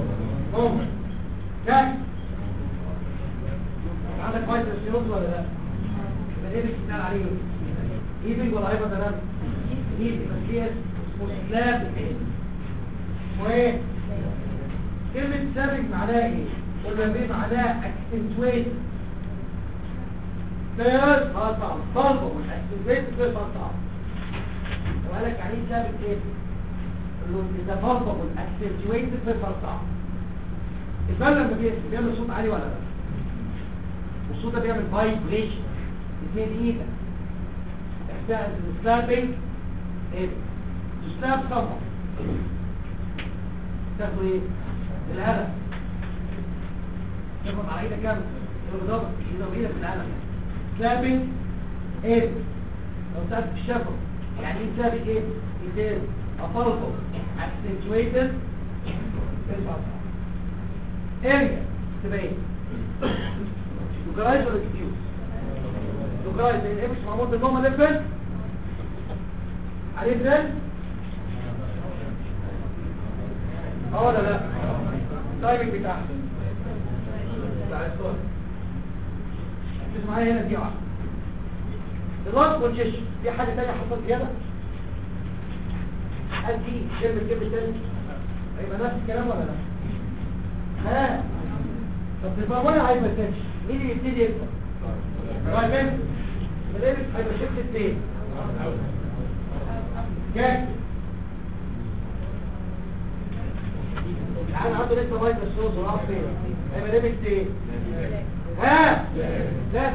ممكن كام عندك فايتر سيروز ولا لا الايبكس بتاع عليه ايه ايبك ولا هايبر ديناميك ايبك بس هي اسمه سلاب اسمه ايه كلمة سابق معناها ايه قلنا بيه معناها اكسنتويت فيرس هطلع طالبه من اكسنتويت فيرس هطلع لو قالك يعني ايه سابق ايه قال له اذا طالبه من اكسنتويت فيرس هطلع البال لما بيسمع بيعمل صوت عالي ولا لا والصوت ده بيعمل فايبريشن اثنين ايدك احساس السلابنج ايه تسلاب صبر تاخد ايه القلم تاخد على ايدك كام بالضبط ايدك ايدك في القلم سلابنج ايه لو سابت في الشفه يعني ايه سابت ايه ايه افرقه accentuated ارجع تبقى ايه لوكرايز ولا ديفيوز لوكرايز لان الايبكس معمول بالنوم ليفل عليه ترند اه ولا لا التايمنج بتاعها بتاع الصوت ركز معايا هنا دي واحده الراس والجيش في حاجه ثانيه حصلت زياده هل في كلمه كلمه تاني هيبقى نفس الكلام ولا لا ها طب البابايا هيبقى تاني مين اللي يبتدي يكبر رايمن ملابس هيبقى شفت اثنين جاك العيال عنده لسه بايظ الصوص وراح فين هيبقى لابس ايه ها لا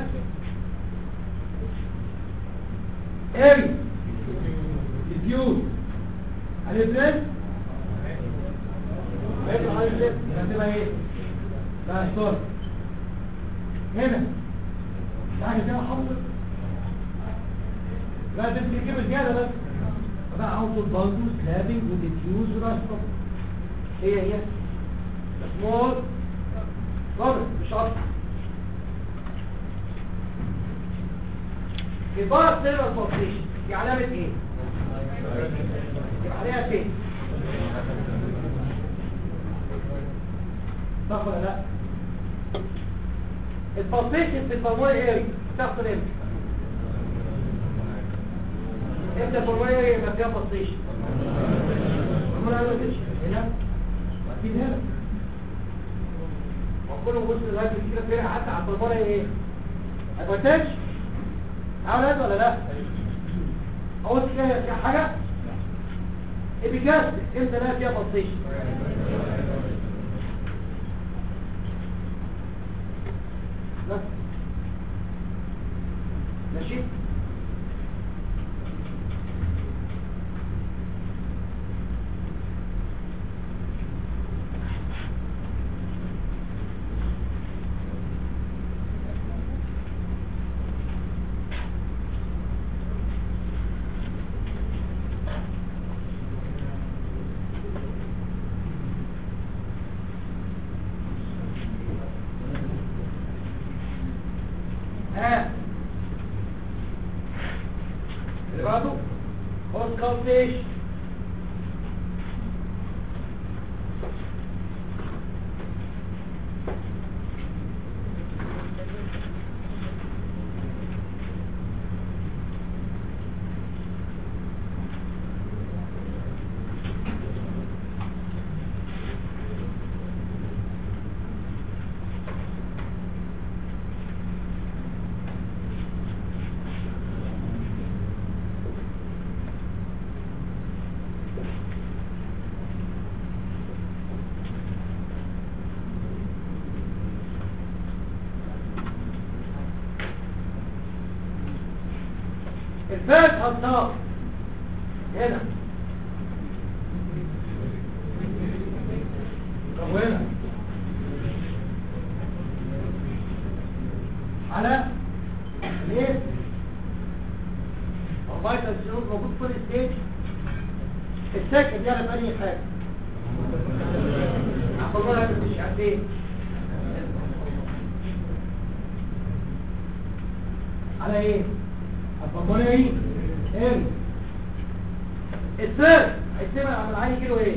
اري ديفيوز هنبرد هيطلع على الشيء هتبقى ايه لا ستور هنا يعني كده حفظ لا ده انت كده زياده بس بقى اوتو بالدو سلابنج وديفيوز وراستر هي هي سمول ضرب مش اكتر البار سيلر بوزيشن دي علامه ايه يبقى عليها فين صح ولا لا البوزيشن في البلمونري اري تحصل امتى امتى البلمونري اري يبقى فيها بوزيشن البلمونري اري مش هنا واكيد هنا وكل ما وصل لغايه كده فرق حتى على البلمونري ايه هيبقى تنش عملت ولا لا اول كده فيها حاجه ابيجاز امتى لا فيها بوزيشن بس ماشي ها اللي بعده اوسكالتيش الفات هالنار هنا طب وهنا على ليه الفايتال سيروز موجود في كل ستيج السكن بيعمل اي حاجه عقبالها مش عارف ايه على ايه البلمونري ايه ايه الثيرد هيسمع عن العين كيلو ايه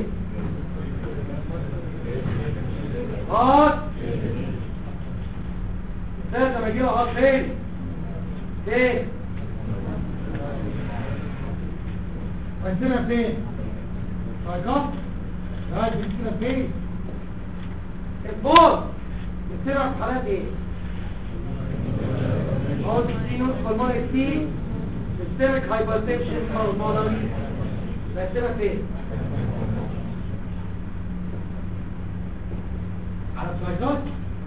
هات الثيرد لما يجيله هات فين فين وانتنا فين طيب لا جبتنا فين الفور بتصير في حالات ايه اول سينوس بالمونري سي سيستميك هايبرتنشن بالمونري بتصير فين على السلايدات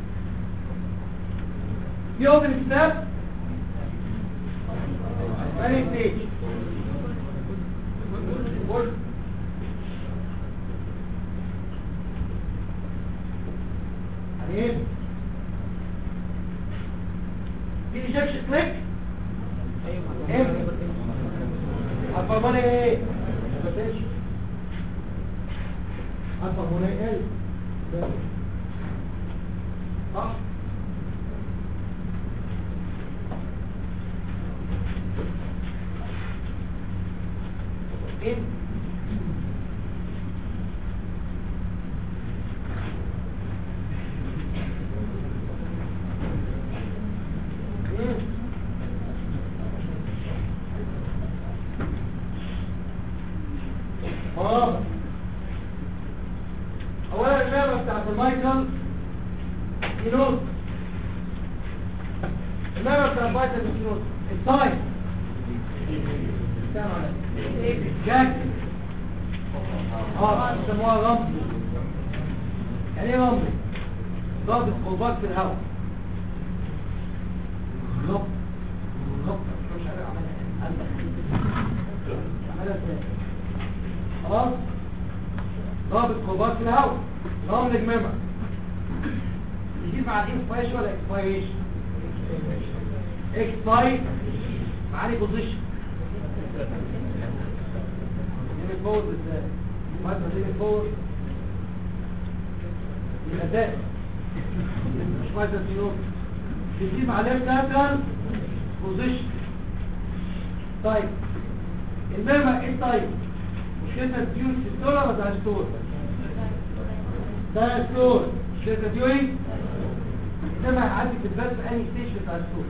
في اوبن ستاب ثاني ستيج عليه في ايجكشن كليك امتى البلمونري ايه هايبرتنشن حتى هنا ايه صح ايه مم. اه اولا اللعبه بتاعت المايكل ينوز اللعبه بتاعت المايكل ينوز التايم جاك اه بيسموها غمض يعني ايه غمض ضغط قلبات في الهواء غمض غمض مش عارف اعملها اعملها ازاي خلاص ضابط قلبات في الهواء غمض جمامة يجيب مع الانسبايشن ولا اكسبايشن اكسباي معاني بوزيشن ليميت فورد ازاي مثلا ليميت فورد يبقى ده مش مثلا سينوس بتجيب عليه لاترال بوزيشن طيب انما ايه طيب مشكلتها ديون ستور ولا ده ستور ده ستور مشكلتها ديوري انما هيعدي في البث في انهي ستيج بتاع الستور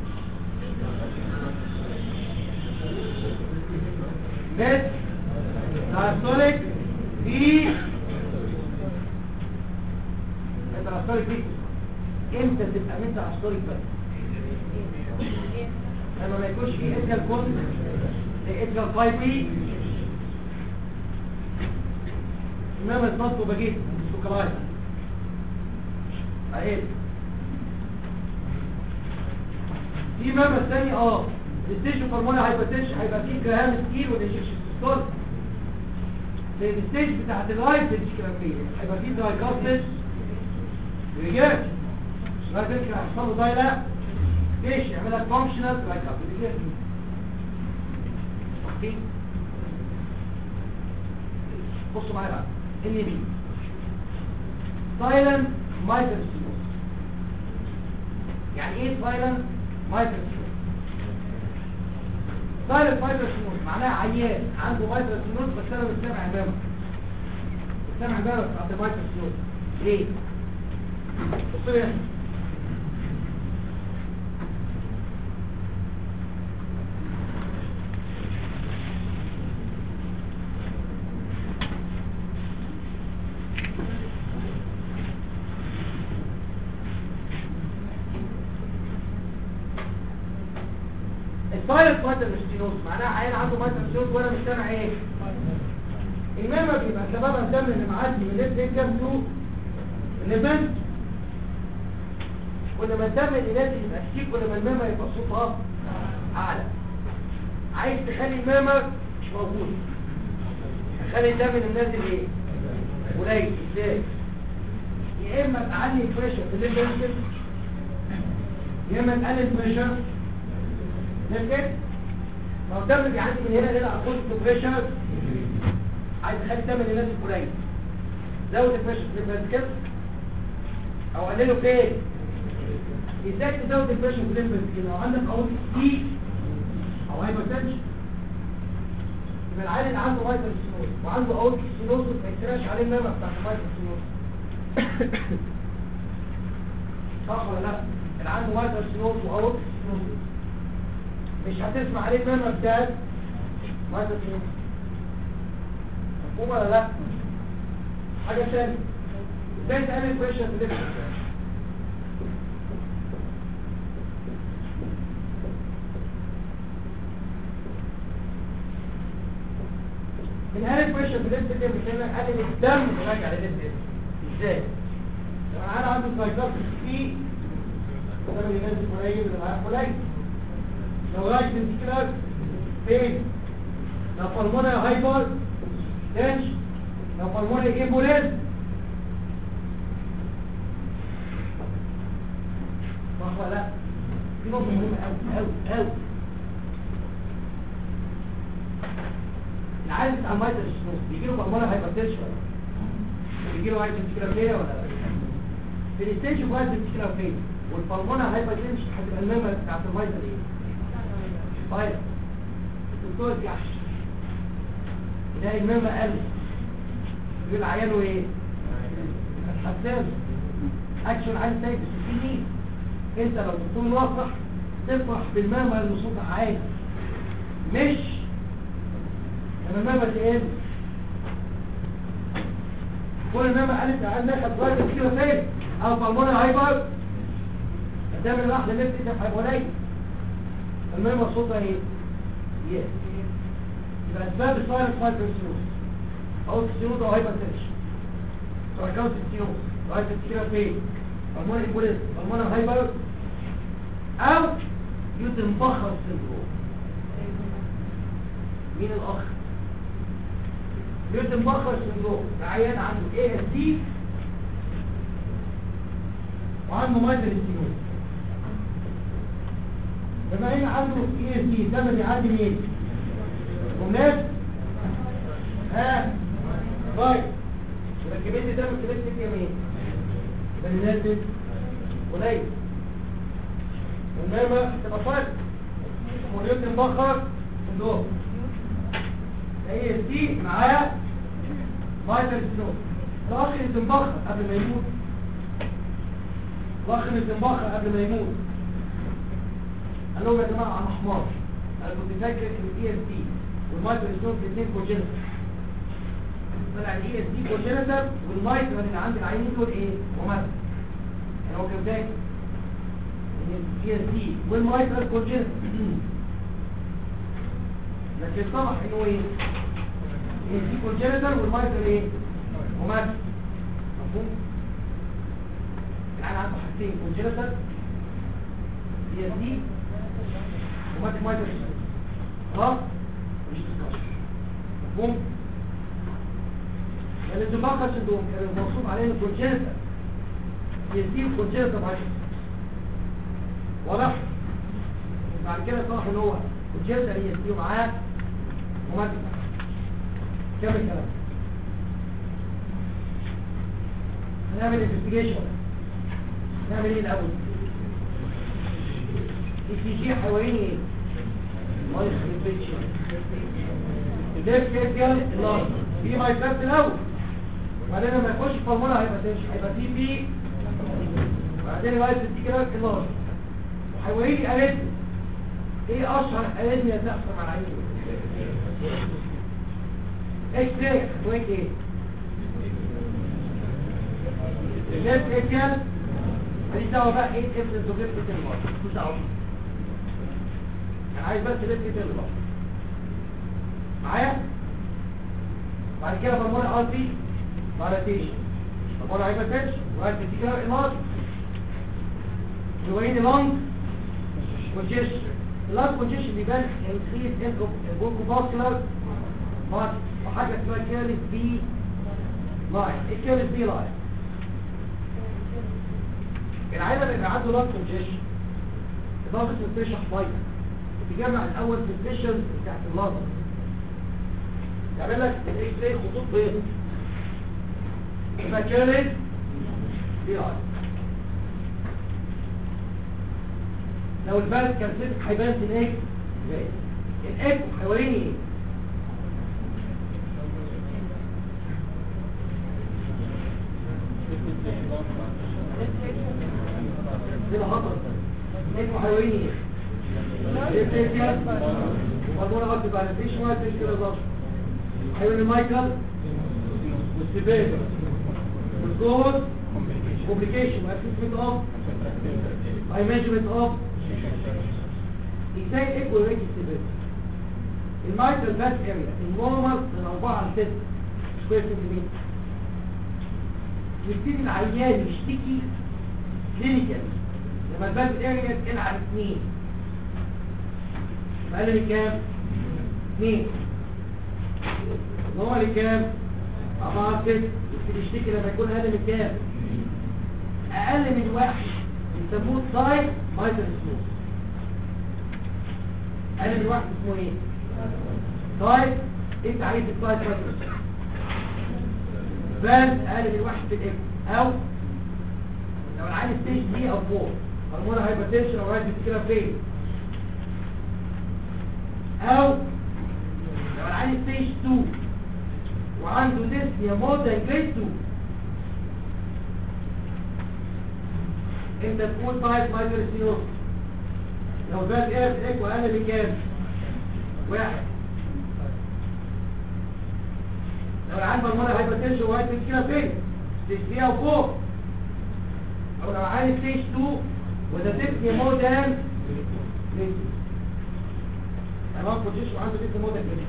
ميد دايستوليك في دايستوليك دي امتى تبقى ميد دايستوليك بس لما ما يكونش فيه ادجال كود ادجال فايبي انما النص بجيت سكرايز اهي في مبنى ثاني اه الستيج هرمون هايبرتنشن هيبقى فيه جرام ستيل والانجكشن ستور في الستيج بتاعت الرايت الاشكرافيه هيبقى فيه دايكارتج ريجيرش ما تمشي هيحصل له داي لا ليش يعملها فانكشنال دايكارتج بصوا معايا بقى ان بي سايلنت مايكروسيوس يعني ايه سايلنت مايكروسيوس سايلنت مايكروسيوس معناها عيان عنده مايكروسيوس بس انا مش سامع امامه مش سامع امامه بتاعت المايكروسيوس ليه؟ بصوا لي هنا. السايلنت مايكروسيوس معناها عيان عنده مايكروسيوس وانا مش سامع ايه؟ الماما بيبقى سببها الدم اللي معدي من ليفت انكم تو الليفنت كل ما الدم اللي نازل يبقى شيك كل ما الماما يبقى صوتها اعلى عايز تخلي الماما مش موجود تخلي الدم اللي نازل ايه قليل ازاي يا اما تعلي البريشر في الليفنت يا اما تقلل البريشر لكن لو الدم بيعدي من هنا لهنا على طول بريشر عايز تخلي الدم اللي نازل قليل زود البريشر في الفنتكل او قلله فين ازاي تزود البريشر في الفنتكل لو عندك اهو سي او هايبرتنشن يبقى العيال اللي عنده مايكروسينوز وعنده اورك سينوز ما يتراش عليه النمى بتاعت المايكروسينوز صح ولا لا اللي عنده مايكروسينوز واورك سينوز مش هتسمع عليه المهم بتاعت ما تسمع مفهوم ولا لا حاجة ثانية ازاي تعمل بريشر في الليفت من هذا بريشر في الليفت ده مش هنا قلل الدم راجع للليفت ازاي لو انا عنده سايكوتس في ده اللي نازل قليل اللي معاه قليل لو راجع كده فين لو فالمونا هايبر تنش لو فالمونا ايبوليز صح ولا لا في نقطة مهمة أوي أوي أوي العالم بتاع المايتر الشنوس بيجي له فالمونا هايبر تنش ولا لا؟ بيجي له واحد سكرافية ولا لا؟ في الستيج اوف واحد سكرافية والفالمونا هايبر تنش هتبقى الميمة بتاعت المايتر ايه؟ طيب الدكتور الجحش يلاقي المهمة قل يقول عياله ايه حساس اكشن عايز تايب في مين انت لو دكتور موفق تفرح بالمهمة اللي صوتها عالي مش لما المهمة تقل كل المهمة قالت عايز ناخد وقت كتير فين او فالمونة هايبر قدام الواحدة اللي بتتفح قليل المهمة صوتها ايه يس يبقى اسباب السايلنت فايبرسينوس او السينوس او هايبرتنشن سايكوز السينوس هايبرتنشن فين هرمون البوليس هرمون هايبر او يوتنبخر سيندروم مين الاخ يوتنبخر سيندروم ده عيان عنده اي اس دي وعنده مايتر السينوس بما ان عنده اي اس دي ده بيعدي مين والناس ها طيب يبقى كمية الدم كمية كام ايه يبقى الناس دي قليل والنعمة تبقى فرق وليوت المبخر صندوق هي دي معاه مايتر سنو الاخ اللي تنبخر قبل ما يموت الاخ اللي تنبخر قبل ما يموت قال لهم يا جماعه انا حمار انا كنت فاكر ان الاي اس دي والمايتر سنو الاثنين كوجينيتال طلع الاي اس دي كوجينيتال والمايتر اللي عند العينين دول ايه ومات يعني هو كان فاكر ان الاي اس دي والمايتر كوجينيتال لكن اتضح انه ايه ان دي كونجنتال والمايتر ايه ومات مفهوم يعني عنده حاجتين كونجنتال هي دي ومات مايتر خلاص مش تسكر مفهوم يعني الدماغ سندروم كان الموصوف عليه الكونجنتال هي دي الكونجنتال مايتر واضح بعد كده اتضح ان هو الجلد هي دي معاه ومادة كم الكلام هنعمل انفستيجيشن نعمل ايه الاول السي جي حوالين ايه الله يخرب بيت الليفت كيرتيال اللارج في مايكرات الاول بعدين لما يخش في المونه هيبقى تنش هيبقى تي بي بعدين يبقى السيكرات اللارج وحوالين اريتم ايه اشهر اريتميا تحصل مع العين اكس راي حوالين ايه الليفت كيرتيال ماليش دعوه بقى ايه افرض وجبت المرض مش دعوه انا عايز بس ليفت كيرتيال المرض معايا بعد كده برمون ار بي فاليتيشن برمون هايبرتنشن وعايز تفتكر المرض يوين لونج كونجيشن اللونج كونجيشن بيبان انكريز انترو بروكوفاسكولار مارك وحاجه اسمها كيرلس بي لاين ايه كيرلس بي لاين العيله بيبقى عنده لونج كونجيشن اضافه البريشر فايت بتجمع الاول في البريشر بتاعت اللازر يعمل لك الاكس راي خطوط بيض يبقى كيرلس بي لاين لو البلد كان سيبك هيبان في الاكس الاكس حوالين ايه دي الخطر الاكس حوالين ايه والمرة غلط بقى مفيش ميه مفيش كده ضغط حيوان المايكل والسبيل والجوز كومبليكيشن واسسمنت اوف اي ميجرمنت اوف ازاي ايكو ريت السبيل المايكل باس اريا النورمال من 4 ل 6 سكوير سنتيمتر يبتدي العيان يشتكي كلينيكال لما الباس اريا تقل عن 2 اقل من كام؟ 2 هو اللي كام؟ 4 6 يبتدي يشتكي لما يكون اقل من كام؟ اقل من واحد يسموه سايد مايتر سموث اقل من واحد اسمه ايه؟ سايد انت عايز السايد مايتر سموث بس اقل من واحد في الاكس او لو العين ستيج دي او فوق هرمونها هايبرتنشن او رايت كده فين او لو العين ستيج 2 وعنده ديسنيا مور ذان جريد 2 انت تقول طيب مايكرو سينوس لو ده ايه في ايكو اقل من كام واحد لو العين بالمره هايبرتنشن وايت كده فين ستيج 3 او فوق او لو عين ستيج 2 وده ديسنيا مور ذان جريد 2 تمام بوزيشن عنده ديسنيا مور ذان جريد 2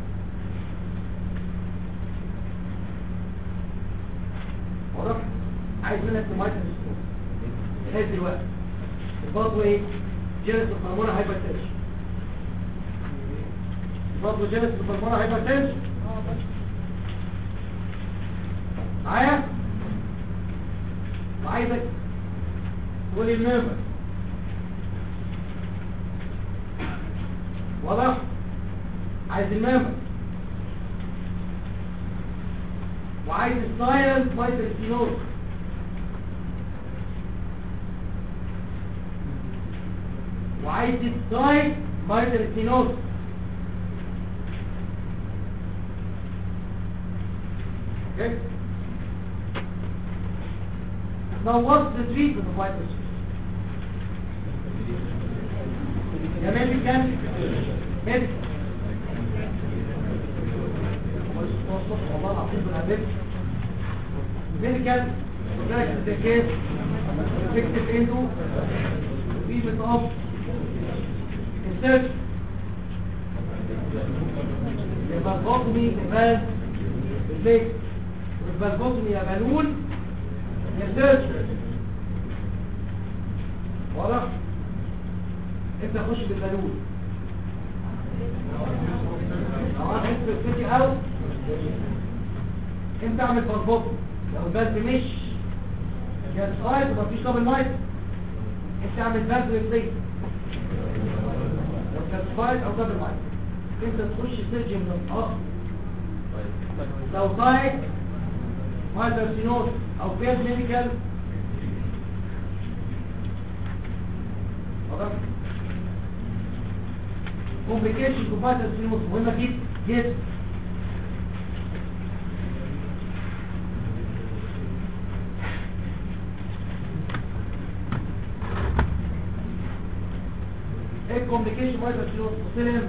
واضح عايز منك تمايتر سكور لغايه دلوقتي برضه ايه جينيس الهرمونة هايبرتنشن برضه جينيس الهرمونة هايبرتنشن معايا وعايزك تقول لي الميمبر واضح عايز الميمبر وعايز السايلنت مايتر سينوز وعايز السايد مايتر سينوز اوكي Now what's the treatment of white يا medical medical والله العظيم بالعدل medical وذلك الزكاة effective endo treatment of insert البلغوتمي لبال بالليل والبلغوتمي يا بالون يسيرش واضح انت خش بالبالون طبعا انت بتفتي او انت اعمل بلغوتمي لو البلد مش كان سايد ومفيش دبل مايت انت اعمل بلد ريبليس لو كان سايد او دبل مايت انت تخش سيرجي من الاخر لو سايد مايتر سينوس او بيد ميديكال كومبليكيشن في مايتر سينوس مهمه جدا جدا ايه الكومبليكيشن مايتر سينوس بصير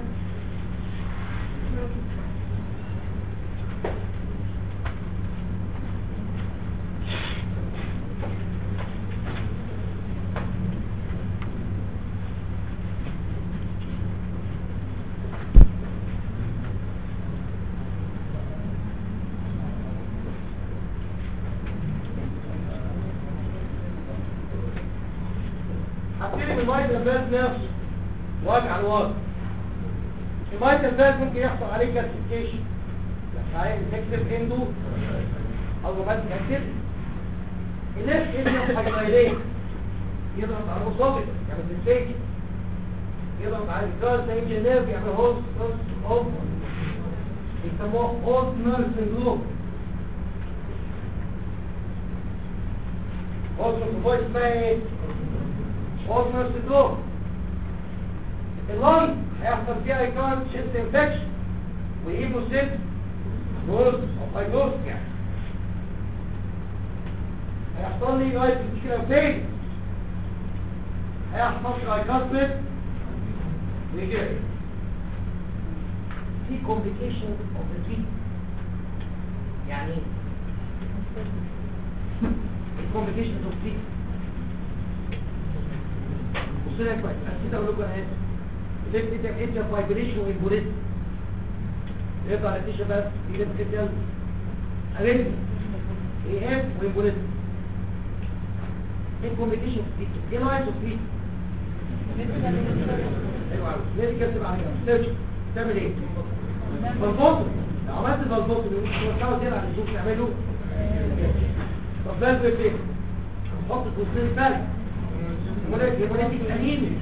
هبتدي بالمايتر فاز نفسه واجع الوضع المايتر فاز ممكن يحصل عليه كالسيفيكيشن يعني تكتب اندو او روماتيك اكتب الناس يضغط هايلايلين يضغط على الوساطة يعمل سنسيشن يضغط على الكارس انجل نيرف يعمل هوست هوست اوف يسموه هوست نيرف سندروم هوست نيرف اسمها ايه؟ هوست نيرف سندروم اللنج هيحصل فيها ايكارد شيست انفكشن ويجيبوا ست جوز او فايبروس يعني هيحصل لي لايت كده فين هيحصل لي ايكارد ريجيرد في complications of the treatment يعني ايه؟ الكومبليكيشنز اوف treatment بصوا لي كويس نسيت اقول لكم انا اسف ليفت ايدك اتيا فايبريشن وامبوليزم يبقى على التيشة بس يجيب اتيا اريتم اي اف وامبوليزم ايه الكومبليكيشن اوف treatment؟ ايه نوعية اوف treatment؟ ايوه عاوز ليه كاتب على كده سيرش تعمل ايه بالبوتو لو عملت بالبوتو توسعوا زيادة عن الشوك تعمله طب ده ايه نحط فوسفين البلد هناك هيموليتيك انيميا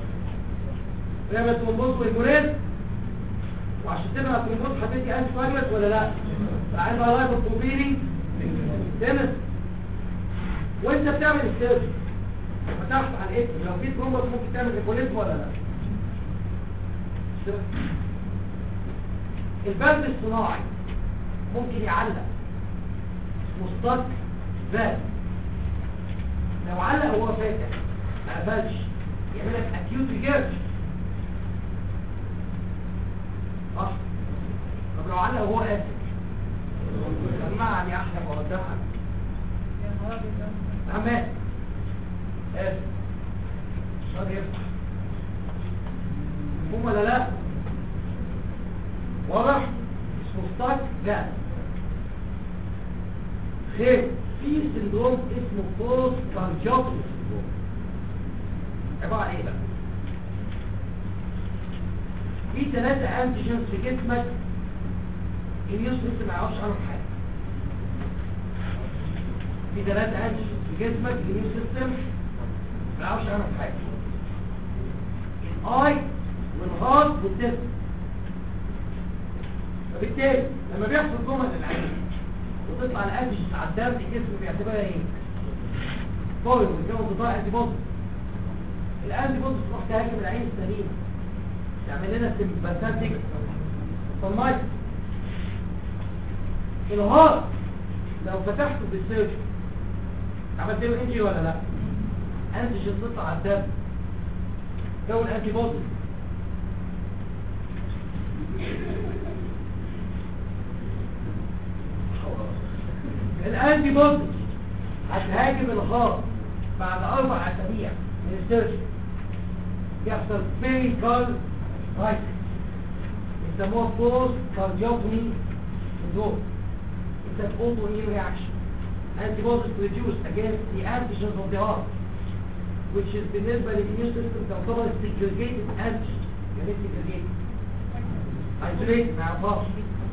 رمت ترومبوز والموريز وعشان تبقى ترومبوز حطيتي انت فاجلت ولا لا فعايز لايف الطوبيلي تمس وانت بتعمل السيرش فتحت على الاسم لو في ترومبوز ممكن تعمل ايكوليزم ولا لا البلد الصناعي ممكن يعلق مستق فات لو علق هو فاتح ما قفلش يعمل لك اكيوت ريجيرش صح طب لو علق هو قافل سمعني احلى وقدامها عمال قافل مش راضي يفتح هم ولا لا واضح اسمه ستاك ده خير في سندروم اسمه بوست كارجوبلي سندروم عبارة عن ايه بقى في ثلاثة انتيجنز في جسمك النيوز لسه ما يعرفش عنهم حاجة في ثلاثة انتيجنز في جسمك النيوز سيستم ما يعرفش عنهم حاجة الاي والهارت والدم فبالتالي لما بيحصل جمل العين وتطلع الانتيجنز على الدم الجسم بيعتبرها ايه؟ فوري ويتكون بضاعة انتي بوزيتيف الانتي بوزيتيف تروح تهاجم العين السليمة تعمل لنا سمباثيك صمايت الهارت لو فتحته بالسيرج عملت له انجي ولا لا انتيجين تطلع على الدم كون انتي بوزيتيف الانتي بوزيتيف هتهاجم الهارت بعد اربع اسابيع من السيرجن يحصل بيريكال رايت يسموها بوست كارديوبني سندروم It's an autoimmune reaction. Antibodies produced against the antigens of the heart, which is بالنسبة للimmune system تعتبر segregated antigen. يعني ايه segregated؟ Isolated ما يعرفهاش.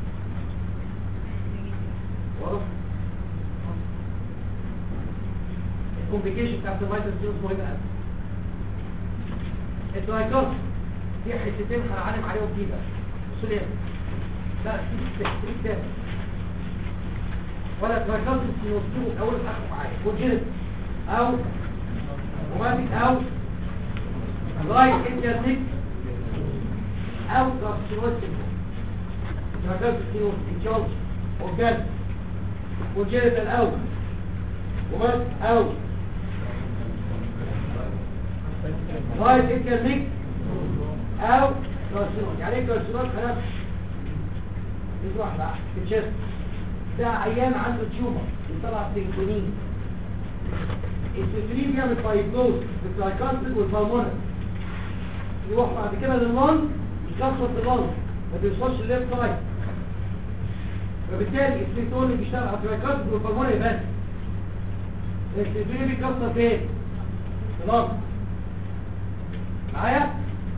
واضح؟ الكومبليكيشن بتاعت المايتال سيروس مهمة قوي. الدرايكارد في حتتين هنعلم عليهم فيه بقى بصوا ليه لا في في كتاب ولا درايكارد سيروس اول اخر معايا كونجنت او روماتيك او لايك انترنيك او كارسينوز درايكارد سيروس انجلز اورجان كونجنت الاول روماتيك او رايت انترنيك او كارسينوم يعني ايه كارسينوم خلاص دي واحده بقى في الجسم ده عيان عنده تيومر بيطلع سيروتونين السيروتونين بيعمل فايبروز في الجلايكوسيد والهرمونات يروح بعد كده لللنج يكسر في اللنج ما بيوصلش للليفت سايد فبالتالي السيروتونين اللي بيشتغل على الجلايكوسيد والهرمونات بس السيروتونين بيكسر فين؟ في اللنج معايا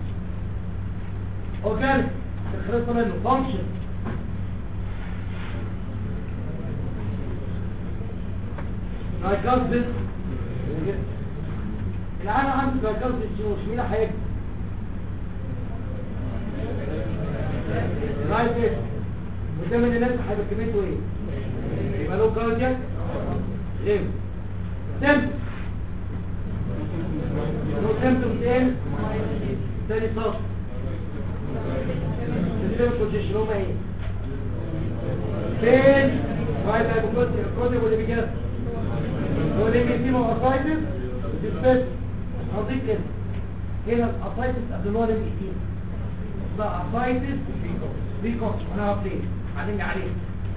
اورجانيك خلصنا منه فانكشن جلايكوزيد العالم عنده جلايكوزيد شنوش مين هيبقى رايت وده من الناس هيبقى كميته ايه يبقى له كاردياك ليه سيمتوم له سيمتوم تاني تاني صف السيمتوم بوزيشن هما ايه فين رايت هايبوكوتي الكوتي واللي بيجاز هو اللي بيسيبه ارثايتس ديسبيس نظيف كده هنا الاسايتس ابدولار الايدين ده اسايتس ريكوكس انا هبتدي علمني عليه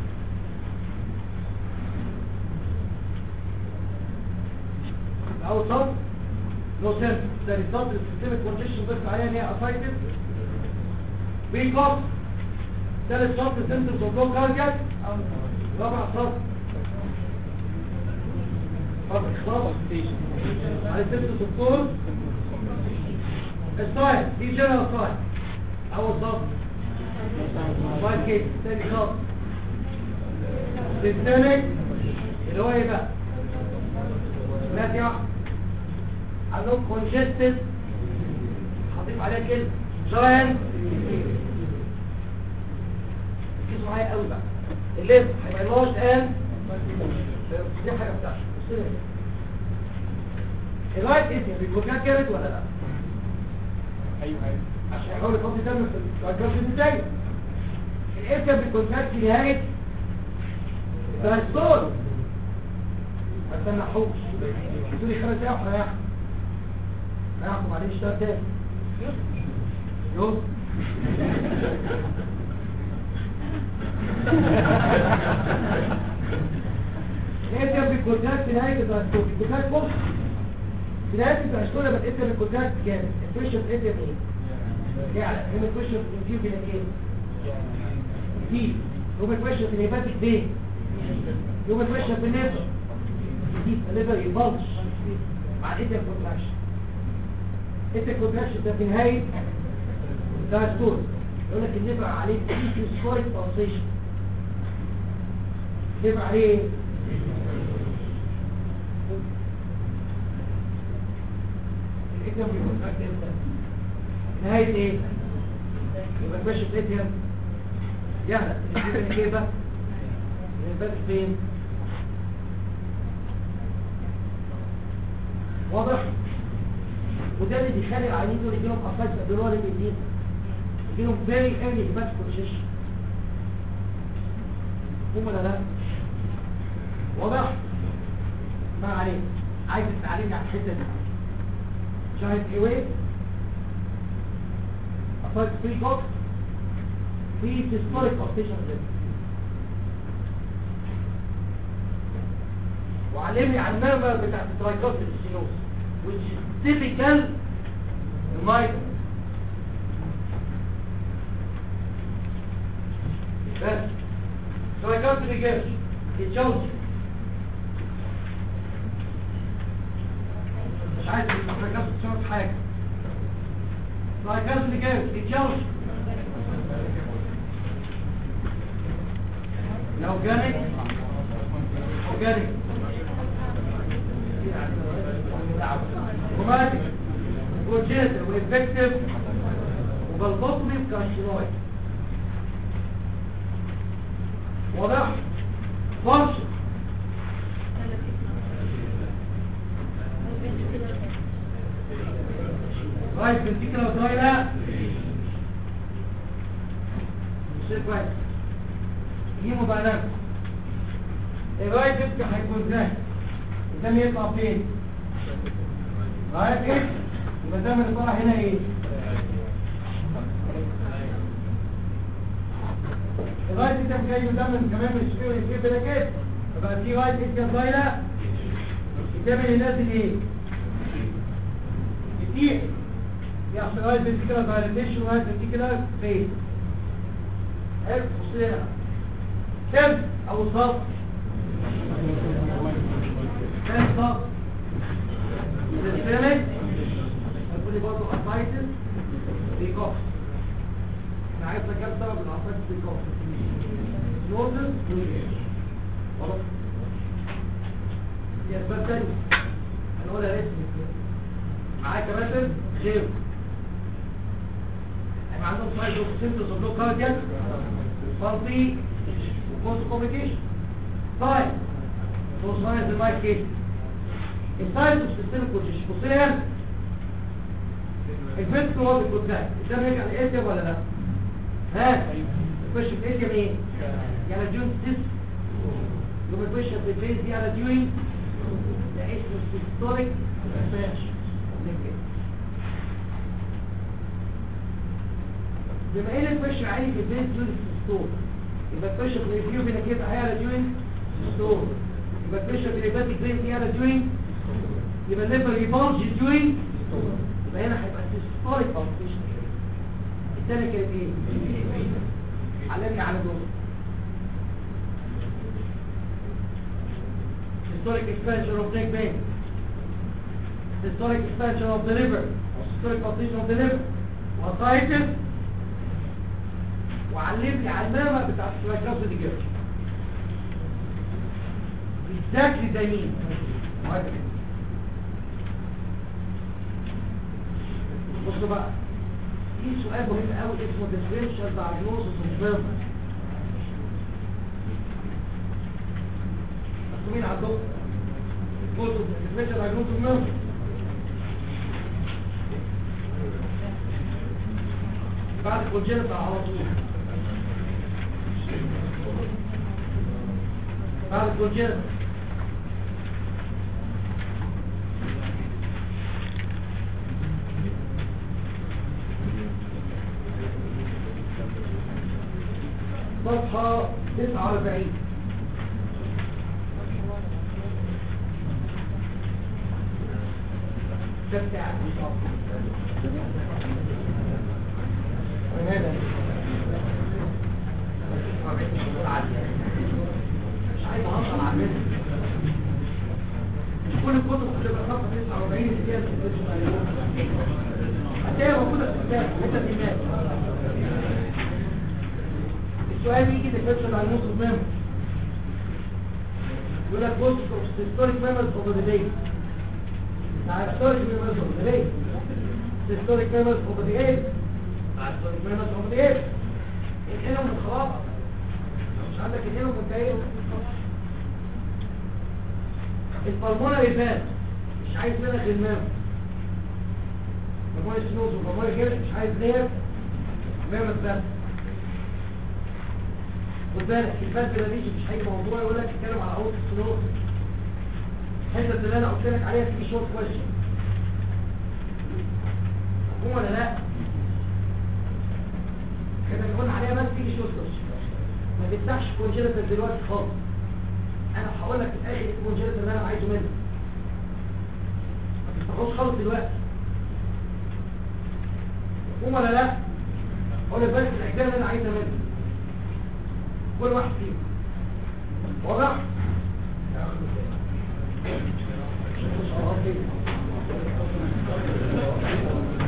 اول سطر نو سنس ثاني سطر السيستمك كونجكشن ضفت عليها ان هي اسايتس ريكوكس ثالث سطر سنترز اوف لو كاردياك رابع سطر رابع سطر على سنترز اوف كول الساين دي جنرال ساين اول سطر بعد كده ثاني سطر سيستمك اللي هو ايه بقى ناتع عندهم كونجستد هضيف عليها كلمه جاين ركزوا معايا قوي بقى الليف هيبقى لارج ان دي حاجه بتاعتي اللايت اسم بيكون كده كارت ولا لا ايوه ايوه عشان يحاول يحط دم في الجراف ازاي الاسم بيكون كارت في نهايه الدايستول ما تنحوش تقولي خمس دقايق وهيحكم هيحكم عليه اشتغل تاني يوم انت بالكونتاكت في نهايه الدايستول الكونتاكت بص في نهايه الدايستول لما انت بالكونتاكت كام البريشر انت ايه يعني هنا البريشر في كده ايه دي يوم البريشر في الهيباتيك دي يوم البريشر في النفس دي الليفر يبلش مع الانتر كونتراكشن انت كونتراكشن ده في نهايه الدايستول يقول لك الليفر عليه سكوريك بالسيشن الليفر عليه ايه الإكرام بالكونتراكت امتى؟ نهاية ايه؟ يبقى الباشا بليتيوم يهلك الجبن كيبة الباقي فين؟ واضح؟ وده اللي بيخلي العيانين دول يجيلهم افايس ادرار الدين يجيلهم فيري ايرلي هيباتيك كونجيشن هم ولا لا؟ واضح؟ ما عليك عايز تعلمني على الحته دي giant airway, a first free box, free systolic oxygen level. وعلمني على النرمة بتاعت الترايكوس السينوس which is typical migraine بس ترايكوس الجيش الجوز مش عايز الترايكوس تشوف حاجة ترايكوس الجيش الجوز الأورجانيك أورجانيك روماتيك وجيزة وإفكتيف وبالبطني وكاشيرويد واضح فانكشن رايت فنتيكولا دايرة مش كويس هيمو داينامكس الرايت فنتيكولا هيكون ازاي الدم يطلع فين رايت ايه يبقى الدم اللي طالع هنا ايه الرايت انت جاي من دم كمان مش فيه ويسيب كده كده يبقى في رايت انت دايره الدم اللي نازل ايه كتير يحصل رايت فنتيكولا دايليتيشن ورايت فنتيكولا فين حلو بص لي هنا كم او صف كم صف السيستمك هتقول لي برضه اسايتس بيكوف انا عرفنا كام سبب الاسايتس بيكوف نوزل خلاص دي اسباب تانية هنقولها رسمي معاك كمان خير هيبقى عندهم سايد اوف سيمتومز اوف لو كاردياك فالتي وكوز كوميونيكيشن طيب دول ساينز المايك كيس الساينز اوف سيستم كوتش بص لي هنا الفيت هو الكوتاك الدم يرجع للاسيا ولا لا ها يخش في الاسيا ايه يعني جون سيس يوم يخش في الفيز دي على ديوين ده اسمه سيستوليك اكسبانشن بما ان البريشر عالي في البيت دول ستور يبقى البريشر في الفيو بينا كده هيعلى ديورنج ستور يبقى البريشر في الهيباتيك فين يعلى ديورنج يبقى الليفر يبالج ديورنج يبقى هنا هيبقى سيستوليك بالبيشن الثانيه كانت ايه؟ علمني على دول systolic expansion of neck vein, systolic expansion of the liver, systolic position of the liver, وسايتس وعلم لي علامة بتاعت السلايكاس دي كده exactly زي مين؟ بصوا بقى في سؤال مهم قوي اسمه differential diagnosis of nervous مين عندهم كتب differential diagnosis of nervous بعد الكونجنتال على طول بعد الكونجنتال صفحة 49 ده بتاعك وهذا مش عايز اهزر على الناس مش كل الكتب هتبقى صفحه 49 اللي فيها هتلاقيها موجوده في الكتاب حته في المال السؤال بيجي ديفيرشن على النص ميموري يقول لك بص historic memories of the day historic memories of the day historic memories of the day historic memories of the day انقلهم من خلاص مش عندك انقلهم من تايه البلمونري فات مش عايز منك المام بلمونري سنوز وبلمونري كده مش عايز ليه مامس بس خد بالك الفات بلاديش مش هيجي موضوع يقول لك اتكلم على عروض السنوز الحته اللي انا قلت لك عليها في شورت كويشن مفهوم ولا لا كده اللي قلنا عليها بس تيجي شورت كويشن ما تفتحش كونجنتال دلوقتي خالص انا هقول لك في الاخر ايه الكونجنتال اللي انا عايزه منك ما تفتحوش خالص دلوقتي مفهوم ولا لا اقول لك بس الاجزاء اللي انا عايزها منك كل واحد فيهم واضح مش